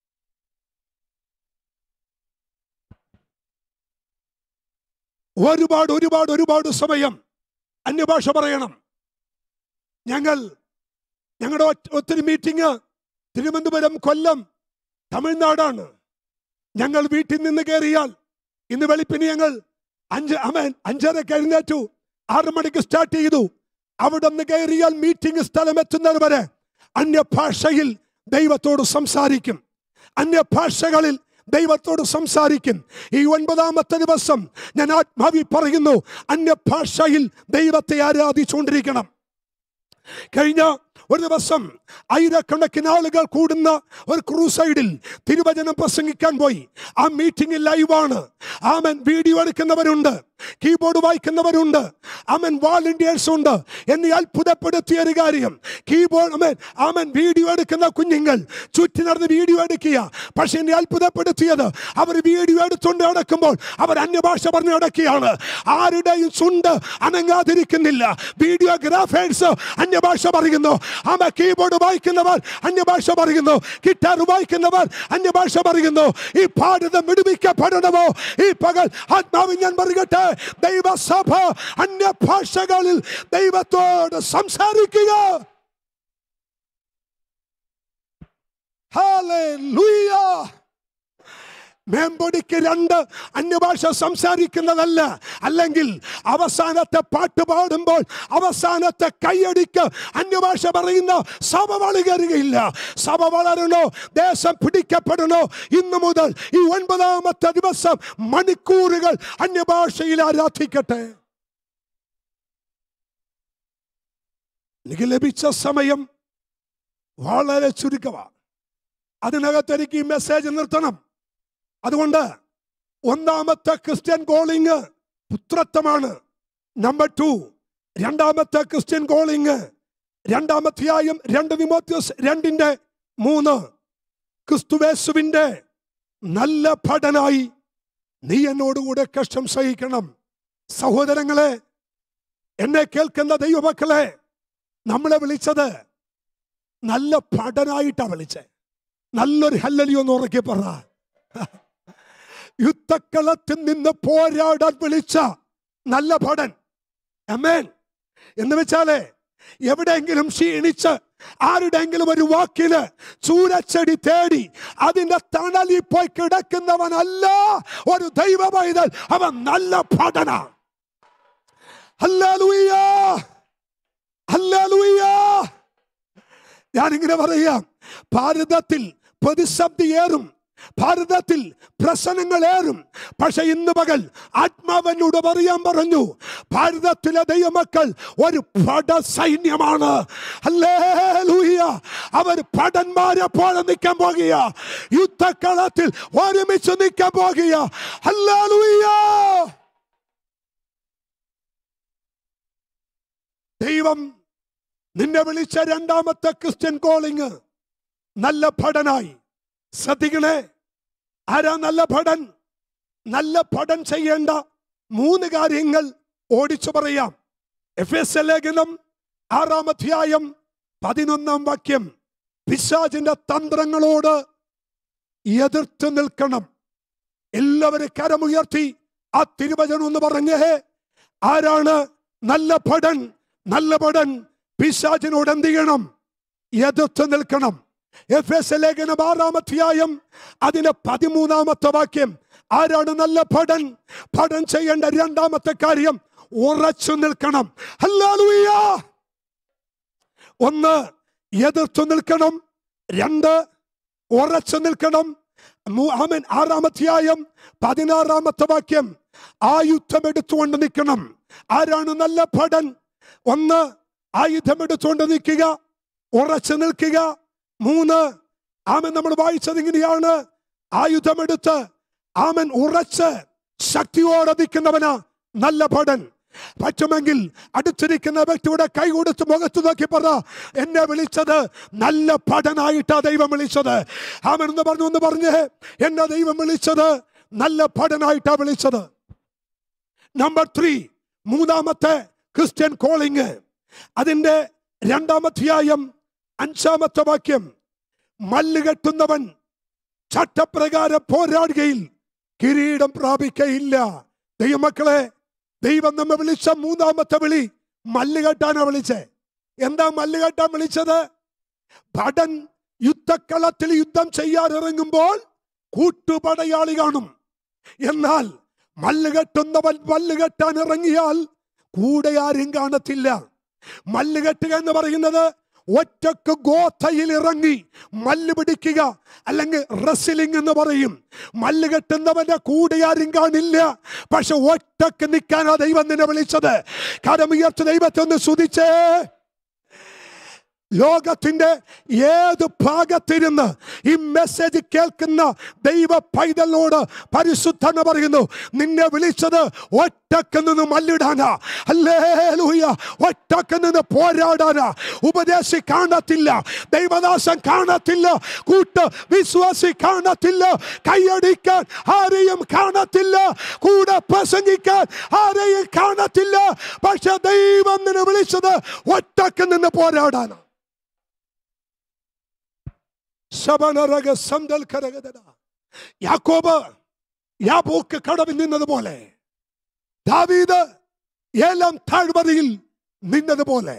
ഒരുപാട് ഒരുപാട് ഒരുപാട് സമയം അന്യഭാഷ പറയണം ഞങ്ങൾ ഞങ്ങളുടെ ഒറ്റ- ഒത്തിരി മീറ്റിംഗ് തിരുവനന്തപുരം കൊല്ലം തമിഴ്നാടാണ് ഞങ്ങൾ വീട്ടിൽ നിന്ന് കയറിയാൽ ഇന്ന് വെളുപ്പിന് ഞങ്ങൾ അഞ്ച് അമേൻ അഞ്ചരക്ക് എഴുന്നേറ്റു ആറ് മണിക്ക് സ്റ്റാർട്ട് ചെയ്തു അവിടെ നിന്ന് കയറിയാൽ മീറ്റിംഗ് സ്ഥലം എത്തുന്നത് വരെ അന്യഭാഷയിൽ ദൈവത്തോട് സംസാരിക്കും അന്യഭാഷകളിൽ ദൈവത്തോട് സംസാരിക്കും ഈ ഒൻപതാമത്തെ ദിവസം ഞാൻ ആത്മാവി പറയുന്നു അന്യഭാഷയിൽ ദൈവത്തെ ആരാധിച്ചുകൊണ്ടിരിക്കണം കഴിഞ്ഞ ഒരു ദിവസം ആയിരക്കണക്കിന് ആളുകൾ കൂടുന്ന ഒരു ക്രൂസൈഡിൽ തിരുവചനം പ്രസംഗിക്കാൻ പോയി ആ മീറ്റിംഗ് ലൈവാണ് ആമൻ വീഡിയോ എടുക്കുന്നവരുണ്ട് കീബോർഡ് വായിക്കുന്നവരുണ്ട് ആമൻ വാളണ്ടിയേഴ്സ് ഉണ്ട് എന്നെ അത്ഭുതപ്പെടുത്തിയ ഒരു കാര്യം കീബോർഡ് ആമൻ ആമൻ വീഡിയോ എടുക്കുന്ന കുഞ്ഞുങ്ങൾ ചുറ്റി നടന്ന് വീഡിയോ എടുക്കുക പക്ഷെ എന്നെ അത്ഭുതപ്പെടുത്തിയത് അവർ വീഡിയോ എടുത്തുകൊണ്ട് നടക്കുമ്പോൾ അവർ അന്യഭാഷ പറഞ്ഞു നടക്കുകയാണ് ആരുടെയും ചുണ്ട് അനങ്ങാതിരിക്കുന്നില്ല വീഡിയോഗ്രാഫേഴ്സ് അന്യഭാഷ പറയുന്നു ആമ കീബോർഡ് വായിക്കുന്നവർ അന്യഭാഷ പറയുന്നു ഗിറ്റാർ വായിക്കുന്നവർ അന്യഭാഷ പറയുന്നു ഈ ഭാരതം വിടുവിക്കപ്പെടണമോ ഈ പകൽ ആത്മാവിൽ ഞാൻ പറയട്ടെ ദൈവസഭ അന്യഭാഷകളിൽ ദൈവത്തോട് സംസാരിക്കുക Hallelujah. മേമ്പൊടിക്ക് രണ്ട് അന്യഭാഷ സംസാരിക്കുന്നതല്ല അല്ലെങ്കിൽ അവസാനത്തെ പാട്ട് പാടുമ്പോൾ അവസാനത്തെ കൈയടിക്ക് അന്യഭാഷ പറയുന്ന സഭ വളരുകയില്ല സഭ വളരണോ ദേശം പിടിക്കപ്പെടണോ ഇന്നു മുതൽ ഈ ഒൻപതാമത്തെ ദിവസം മണിക്കൂറുകൾ അന്യഭാഷയിൽ ആരാധിക്കട്ടെ എനിക്ക് ലഭിച്ച സമയം വളരെ ചുരുക്കമാണ് അതിനകത്ത് എനിക്ക് ഈ മെസ്സേജ് നിർത്തണം അതുകൊണ്ട് ഒന്നാമത്തെ ക്രിസ്ത്യൻ കോളിങ് പുത്രത്വമാണ് നമ്പർ ടു രണ്ടാമത്തെ ക്രിസ്ത്യൻ കോളിങ് രണ്ടാമധ്യായം രണ്ട് നിമോത്യോസ് രണ്ടിന്റെ മൂന്ന് ക്രിസ്തുവേശുവിന്റെ നല്ല ഭടനായി നീ എന്നോടുകൂടെ കഷ്ടം സഹിക്കണം സഹോദരങ്ങളെ എന്നെ കേൾക്കുന്ന ദൈവമക്കളെ നമ്മളെ വിളിച്ചത് നല്ല ഭടനായിട്ടാ വിളിച്ചേ നല്ലൊരു ഹല്ലലിയോ എന്ന് ഉറക്കി പറ യുദ്ധക്കളത്തിൽ നിന്ന് പോരാടാൻ വിളിച്ച നല്ല ഭടൻ അമേൻ എന്ന് വെച്ചാലേ എവിടെയെങ്കിലും ക്ഷീണിച്ച് ആരുടെയെങ്കിലും ഒരു വാക്കിന് ചൂരച്ചെടി തേടി അതിന്റെ തണലിൽ പോയി കിടക്കുന്നവനല്ല ഒരു ദൈവ പൈതൽ അവൻ നല്ല ഭടന ഹല്ലേലൂയ ഹല്ലേലൂയ ഞാനിങ്ങനെ പറയാം ഭാരതത്തിൽ പ്രതിസന്ധിയേറും ഭാരതത്തിൽ പ്രശ്നങ്ങളേറും പക്ഷെ ഇന്ന് പകൽ ആത്മാവനോട് പറയാൻ പറഞ്ഞു ഭാരതത്തിലെ ദൈവമക്കൾ ഒരു പട സൈന്യമാണ് ഹല്ലേലൂയ അവർ പടന്മാരെ പോലെ നിൽക്കാൻ പോകുക യുദ്ധക്കളത്തിൽ ഒരുമിച്ച് നിൽക്കാൻ പോകുക ഹല്ലേലൂയ ദൈവം നിന്നെ വിളിച്ച രണ്ടാമത്തെ ക്രിസ്ത്യൻ കോളിങ് നല്ല ഭടനായി ശ്രദ്ധിക്കണേ ആരാ നല്ല ഭടൻ നല്ല ഭടൻ ചെയ്യേണ്ട മൂന്ന് കാര്യങ്ങൾ ഓടിച്ചു പറയാം എഫ് എസ് ലേഖനം ആറാം അധ്യായം പതിനൊന്നാം വാക്യം പിശാചിന്റെ തന്ത്രങ്ങളോട് എതിർത്ത് നിൽക്കണം എല്ലാവരും കരമുയർത്തി ആ തിരുവചനം ഒന്ന് പറഞ്ഞേ ആരാണ് നല്ല ഭടൻ നല്ല ഭടൻ പിശാചിനോട് എന്ത് ചെയ്യണം എതിർത്ത് നിൽക്കണം എഫ് എസ് ലേഖനം ആറാം അധ്യായം അതിന്റെ പതിമൂന്നാമത്തെ വാക്യം ആരാണ് നല്ല ഭടൻ ഭടൻ ചെയ്യേണ്ട രണ്ടാമത്തെ കാര്യം ഉറച്ചു നിൽക്കണം ഹല്ലേലൂയ ഒന്ന് എതിർത്തു നിൽക്കണം രണ്ട് ഉറച്ചു നിൽക്കണം മൂ- ആമേൻ ആറാം അധ്യായം പതിനാറാമത്തെ വാക്യം ആ യുദ്ധം എടുത്തുകൊണ്ട് നിൽക്കണം ആരാണ് നല്ല ഭടൻ ഒന്ന് ആയുധം എടുത്തുകൊണ്ട് നിൽക്കുക ഉറച്ചു നിൽക്കുക മൂന്ന് ആമൻ നമ്മൾ വായിച്ചത് ഇങ്ങനെയാണ് ആയുധമെടുത്ത് ആമൻ ഉറച്ച് ശക്തിയോടെ നിൽക്കുന്നവനാ നല്ല ഭടൻ പറ്റുമെങ്കിൽ അടുത്തിരിക്കുന്ന വ്യക്തിയുടെ കൈ കൊടുത്ത് മുഖത്ത് നോക്കി പറ എന്നെ വിളിച്ചത് നല്ല ഭടനായിട്ടാ ദൈവം വിളിച്ചത് ആമൻ എന്ന് പറഞ്ഞു എന്ന് പറഞ്ഞ് എന്നെ ദൈവം വിളിച്ചത് നല്ല ഭടനായിട്ടാ വിളിച്ചത് നമ്പർ ത്രീ മൂന്നാമത്തെ ക്രിസ്ത്യൻ കോളിങ് അതിന്റെ രണ്ടാമധ്യായം അഞ്ചാമത്തെ വാക്യം മല്ല് കെട്ടുന്നവൻ ചട്ടപ്രകാരം പോരാടുകയിൽ കിരീടം പ്രാപിക്കയില്ല ദൈവമക്കളെ ദൈവം നമ്മെ വിളിച്ച മൂന്നാമത്തെ വിളി മല്ല് കെട്ടാനാ വിളിച്ചേ എന്താ മല്ല് കെട്ടാൻ വിളിച്ചത് ഭടൻ യുദ്ധക്കളത്തിൽ യുദ്ധം ചെയ്യാനിറങ്ങുമ്പോൾ കൂട്ടുപടയാളി കാണും എന്നാൽ മല്ല് കെട്ടുന്നവൻ മല്ല് കെട്ടാൻ ഇറങ്ങിയാൽ കൂടെ ആരും കാണത്തില്ല മല്ല് കെട്ടുക എന്ന് പറയുന്നത് ഒറ്റക്ക് ഗോത്തയിൽ ഇറങ്ങി മല്ല് പിടിക്കുക അല്ലെങ്കിൽ റെസ്ലിംഗ് എന്ന് പറയും മല്ല് കെട്ടുന്നവന്റെ കൂടെ ആരും കാണില്ല പക്ഷെ ഒറ്റക്ക് നിൽക്കാനാ ദൈവം നിന്നെ വിളിച്ചത് കരമുയർത്ത് ദൈവത്തെ ഒന്ന് സ്തുതിച്ചേ ലോകത്തിന്റെ ഏത് ഭാഗത്തിരുന്ന് ഈ മെസ്സേജ് കേൾക്കുന്ന ദൈവ പൈതലിനോട് പരിശുദ്ധന പറയുന്നു നിന്നെ വിളിച്ചത് ഒറ്റക്ക് നിന്ന് മല്ലിടാനാ അല്ലേ ലൂയ ഒറ്റക്ക് നിന്ന് പോരാടാനാ ഉപദേശി കാണത്തില്ല ദൈവദാസൻ കാണത്തില്ല കൂട്ട് വിശ്വാസി കാണത്തില്ല കൈയടിക്കാൻ ആരെയും കാണത്തില്ല കൂടെ പ്രസംഗിക്കാൻ ആരെയും കാണത്തില്ല പക്ഷെ ദൈവം നിന്നെ വിളിച്ചത് ഒറ്റക്ക് നിന്ന് പോരാടാനാ ശബനരക സന്തൽ കരകതട. യാക്കോബ് യാബോക്ക് കടവിൽ നിന്നതുപോലെ ദാവീദ് ഏലം താഴ്വരയിൽ നിന്നതുപോലെ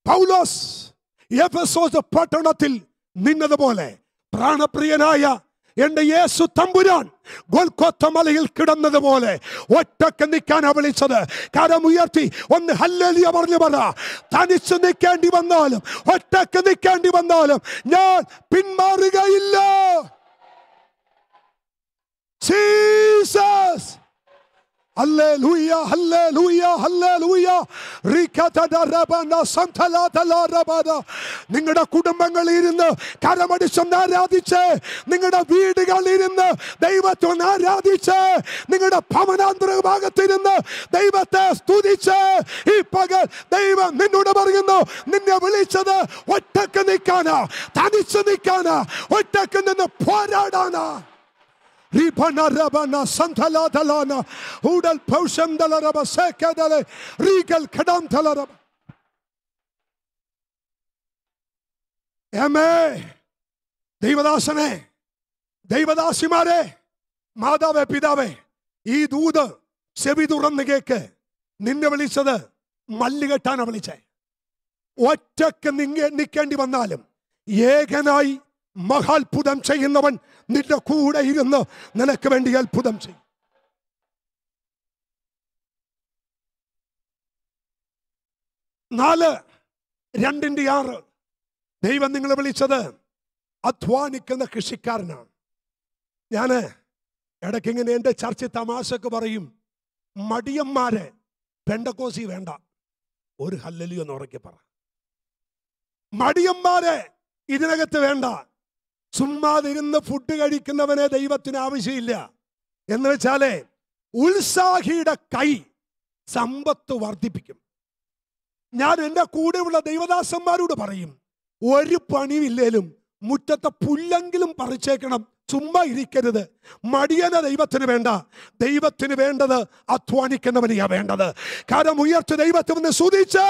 പൗലോസ് എഫെസോസ് പട്ടണത്തിൽ നിന്നതുപോലെ പ്രാണപ്രിയനായ എന്റെ യേശു തമ്പുരാൻ ഗോൽക്കോത്ത മലയിൽ കിടന്നതുപോലെ ഒറ്റക്ക് നിൽക്കാനാ വിളിച്ചത് കരം ഉയർത്തി ഒന്ന് ഹല്ലേലിയ പറഞ്ഞു പറ തനിച്ച് നിൽക്കേണ്ടി വന്നാലും ഒറ്റക്ക് നിൽക്കേണ്ടി വന്നാലും ഞാൻ പിന്മാറുകയില്ല ജീസസ് Hallelujah, hallelujah, hallelujah. റിക്കതടറബന സന്തലാതലാറബന. നിങ്ങളുടെ കുടുംബങ്ങളിൽ ഇരുന്ന് കരമടിച്ചൊന്ന് ആരാധിച്ച് നിങ്ങളുടെ വീടുകളിൽ ഇരുന്ന് ദൈവത്തെ ഒന്ന് ആരാധിച്ച് നിങ്ങളുടെ ഭവനാന്തര ഭാഗത്തിരുന്ന് ദൈവത്തെ സ്തുതിച്ച് ഈ പകൽ ദൈവം നിന്നോട് പറയുന്നു നിന്നെ വിളിച്ചത് ഒറ്റക്ക് നിൽക്കാനാ തനിച്ച് നിൽക്കാനാ ഒറ്റക്ക് നിന്ന് പോരാടാനാ Ripana rabana santala dalana udal pausham dalaraba sekadale regal kadam talaraba. Amen. ദൈവദാസനെ ദൈവദാസിമാരെ മാതാവേ പിതാവേ ഈ ദൂത് ചെവി തുറന്ന് കേക്ക് നിന്നെ വിളിച്ചത് മല്ലുകെട്ടാനാ വിളിച്ചേ ഒറ്റക്ക് നിങ്ങ നിൽക്കേണ്ടി വന്നാലും ഏകനായി മഹാത്ഭുതം ചെയ്യുന്നവൻ നിന്റെ കൂടെ ഇരുന്ന് നിനക്ക് വേണ്ടി അത്ഭുതം ചെയ്യും നാല് രണ്ടിന്റെ ആറ് ദൈവം നിങ്ങളെ വിളിച്ചത് അധ്വാനിക്കുന്ന കൃഷിക്കാരനാണ് ഞാന് ഇടയ്ക്ക് ഇങ്ങനെ എൻ്റെ ചർച്ച തമാശക്ക് പറയും മടിയന്മാരെ പെണ്ടക്കോസി വേണ്ട ഒരു ഹല്ലലി എന്ന് ഉറക്കി പറ മടിയന്മാരെ ഇതിനകത്ത് വേണ്ട ചുമ്മാതിരുന്ന് ഫുഡ് കഴിക്കുന്നവനെ ദൈവത്തിന് ആവശ്യമില്ല എന്ന് വെച്ചാലേ ഉത്സാഹിയുടെ കൈ സമ്പത്ത് വർദ്ധിപ്പിക്കും ഞാൻ എൻ്റെ കൂടെയുള്ള ദൈവദാസന്മാരോട് പറയും ഒരു പണിയില്ലേലും മുറ്റത്തെ പുല്ലെങ്കിലും പറിച്ചേക്കണം ചുമ്മാ ഇരിക്കരുത് മടിയന ദൈവത്തിന് വേണ്ട ദൈവത്തിന് വേണ്ടത് അധ്വാനിക്കുന്നവനെയാ വേണ്ടത് കാരണം ഉയർച്ച ദൈവത്തെ ഒന്ന് സുതിച്ചേ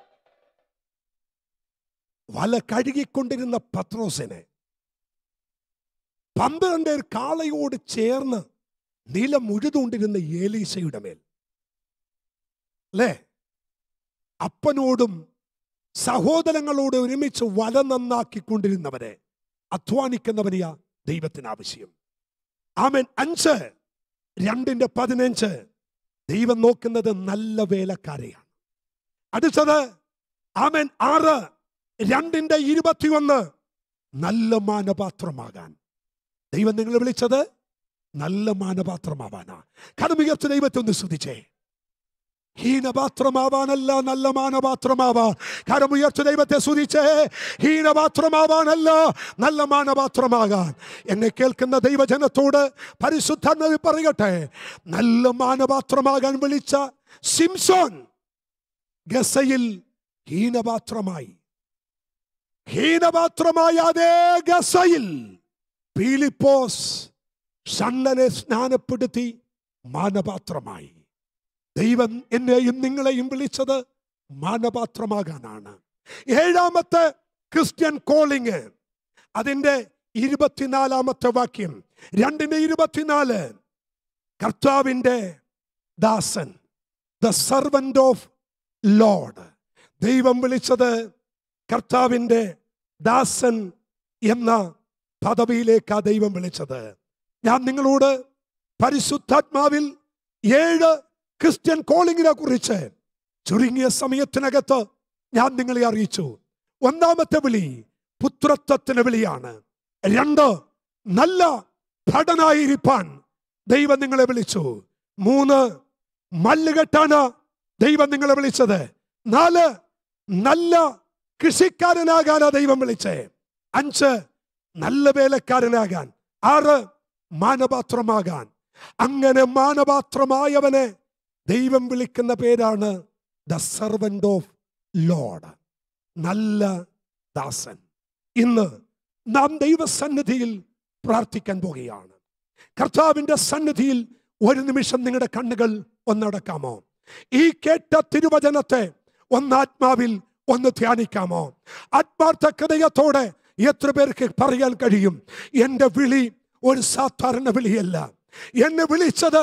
വല കഴുകിക്കൊണ്ടിരുന്ന പത്രോസിനെ പന്ത്രണ്ട് കാളയോട് ചേർന്ന് നിലം മുഴുതുകൊണ്ടിരുന്ന ഏലീശയുടെ മേൽ അല്ലേ അപ്പനോടും സഹോദരങ്ങളോട് ഒരുമിച്ച് വല നന്നാക്കിക്കൊണ്ടിരുന്നവരെ അധ്വാനിക്കുന്നവരെയാ ദൈവത്തിന് ആവശ്യം ആമൻ അഞ്ച് രണ്ടിന്റെ പതിനഞ്ച് ദൈവം നോക്കുന്നത് നല്ല വേലക്കാരെയാണ് അടുത്തത് ആമൻ ആറ് രണ്ടിന്റെ ഇരുപത്തിയൊന്ന് നല്ല മാനപാത്രമാകാൻ ദൈവം നിങ്ങളെ വിളിച്ചത് നല്ല മാനപാത്രമാവാനാ കാരണം മികച്ച ദൈവത്തെ ഒന്ന് ശ്രദ്ധിച്ചേ ഹീനപാത്രമാവാനല്ല നല്ല മാനപാത്രമാവാൻ കാരണം ഉയർച്ച ദൈവത്തെ സ്തുതിച്ചേ ഹീനപാത്രമാവാനല്ല നല്ല മാനപാത്രമാകാൻ എന്നെ കേൾക്കുന്ന ദൈവജനത്തോട് പരിശുദ്ധാത്മാവി പറയട്ടെ നല്ല മാനപാത്രമാകാൻ വിളിച്ച സിംസോൻ ഗസയിൽ ഹീനപാത്രമായി ഹീനപാത്രമായ അതേ ഗസയിൽ പീലിപ്പോസ് ഷണ്ണനെ സ്നാനപ്പെടുത്തി മാനപാത്രമായി ദൈവം എന്നെയും നിങ്ങളെയും വിളിച്ചത് മാനപാത്രമാകാനാണ് ഏഴാമത്തെ ക്രിസ്ത്യൻ കോളിങ് അതിൻ്റെ ഇരുപത്തിനാലാമത്തെ വാക്യം രണ്ടിന്റെ ഇരുപത്തിനാല് കർത്താവിൻ്റെ ദാസൻ ദ സർവന്റ് ഓഫ് ലോഡ് ദൈവം വിളിച്ചത് കർത്താവിൻ്റെ ദാസൻ എന്ന പദവിയിലേക്കാ ദൈവം വിളിച്ചത് ഞാൻ നിങ്ങളോട് പരിശുദ്ധാത്മാവിൽ ഏഴ് ക്രിസ്ത്യൻ കോളിങ്ങിനെ കുറിച്ച് ചുരുങ്ങിയ സമയത്തിനകത്ത് ഞാൻ നിങ്ങളെ അറിയിച്ചു ഒന്നാമത്തെ വിളി പുത്രത്വത്തിന് വിളിയാണ് രണ്ട് നല്ല ഭടനായിരിക്കാൻ ദൈവം നിങ്ങളെ വിളിച്ചു മൂന്ന് മല്ലുകെട്ടാണ് ദൈവം നിങ്ങളെ വിളിച്ചത് നാല് നല്ല കൃഷിക്കാരനാകാനാ ദൈവം വിളിച്ചേ അഞ്ച് നല്ല വേലക്കാരനാകാൻ ആറ് മാനപാത്രമാകാൻ അങ്ങനെ മാനപാത്രമായവനെ ദൈവം വിളിക്കുന്ന പേരാണ് ദ സർവന്റ് ഓഫ് ലോഡ് നല്ല ദാസൻ ഇന്ന് നാം ദൈവസന്നിധിയിൽ പ്രാർത്ഥിക്കാൻ പോകുകയാണ് കർത്താവിന്റെ സന്നിധിയിൽ ഒരു നിമിഷം നിങ്ങളുടെ കണ്ണുകൾ ഒന്നടക്കാമോ ഈ കേട്ട തിരുവചനത്തെ ഒന്നാത്മാവിൽ ഒന്ന് ധ്യാനിക്കാമോ ആത്മാർത്ഥ ഹൃദയത്തോടെ എത്ര പേർക്ക് പറയാൻ കഴിയും എൻ്റെ വിളി ഒരു സാധാരണ വിളിയല്ല എന്നെ വിളിച്ചത്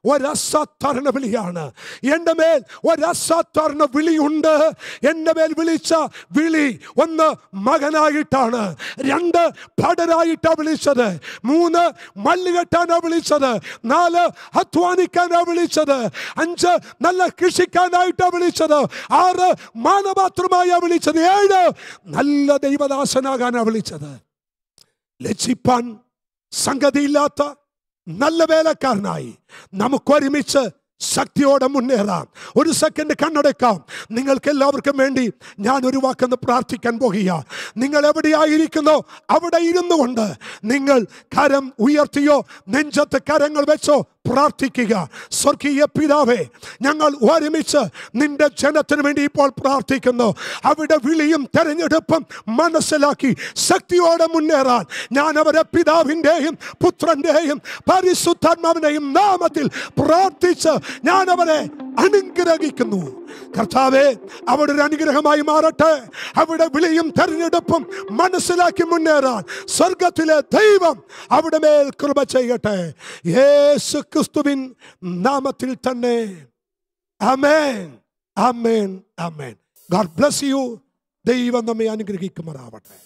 ഒരസാധാരണ വിളിയാണ് എൻ്റെ മേൽ ഒരസാധാരണ വിളിയുണ്ട് എൻ്റെ മേൽ വിളിച്ച വിളി ഒന്ന് മകനായിട്ടാണ് രണ്ട് ഭടരായിട്ടാ വിളിച്ചത് മൂന്ന് മല്ലുകെട്ടാനാ വിളിച്ചത് നാല് അധ്വാനിക്കാനാ വിളിച്ചത് അഞ്ച് നല്ല കൃഷിക്കാനായിട്ടാ വിളിച്ചത് ആറ് മാനപാത്രമായാ വിളിച്ചത് ഏഴ് നല്ല ദൈവദാസനാകാനാ വിളിച്ചത് ലജ്ജിപ്പാൻ സംഗതിയില്ലാത്ത നല്ല വേലക്കാരനായി നമുക്കൊരുമിച്ച് ശക്തിയോടെ മുന്നേറാം ഒരു സെക്കൻഡ് കണ്ണടക്കാം നിങ്ങൾക്ക് എല്ലാവർക്കും വേണ്ടി ഞാൻ ഒരു വാക്കെന്ന് പ്രാർത്ഥിക്കാൻ പോകുക നിങ്ങൾ എവിടെയായിരിക്കുന്നോ അവിടെ ഇരുന്നു കൊണ്ട് നിങ്ങൾ കരം ഉയർത്തിയോ നെഞ്ചത്ത് കരങ്ങൾ വെച്ചോ പ്രാർത്ഥിക്കുക സ്വർഗീയ പിതാവേ ഞങ്ങൾ ഒരുമിച്ച് നിന്റെ ജനത്തിന് വേണ്ടി ഇപ്പോൾ പ്രാർത്ഥിക്കുന്നു അവിടെ വിളിയും തെരഞ്ഞെടുപ്പും മനസ്സിലാക്കി ശക്തിയോടെ മുന്നേറാൻ ഞാൻ അവരെ പിതാവിൻ്റെയും പുത്രൻ്റെയും പരിശുദ്ധാത്മാവിൻ്റെയും നാമത്തിൽ പ്രാർത്ഥിച്ച് ഞാൻ അവരെ അനുഗ്രഹിക്കുന്നു കർത്താവെ അവിടെ ഒരു അനുഗ്രഹമായി മാറട്ടെ അവിടെ വിളിയും തെരഞ്ഞെടുപ്പും മനസ്സിലാക്കി മുന്നേറാൻ സ്വർഗത്തിലെ ദൈവം അവിടെ മേൽ കൃപ ചെയ്യട്ടെ യേശു ക്രിസ്തുവിൻ നാമത്തിൽ തന്നെ അമേൻ അമേൻ അമേൻ ഗാഡ് ബ്ലസ് യു ദൈവം നമ്മെ അനുഗ്രഹിക്കുമാറാവട്ടെ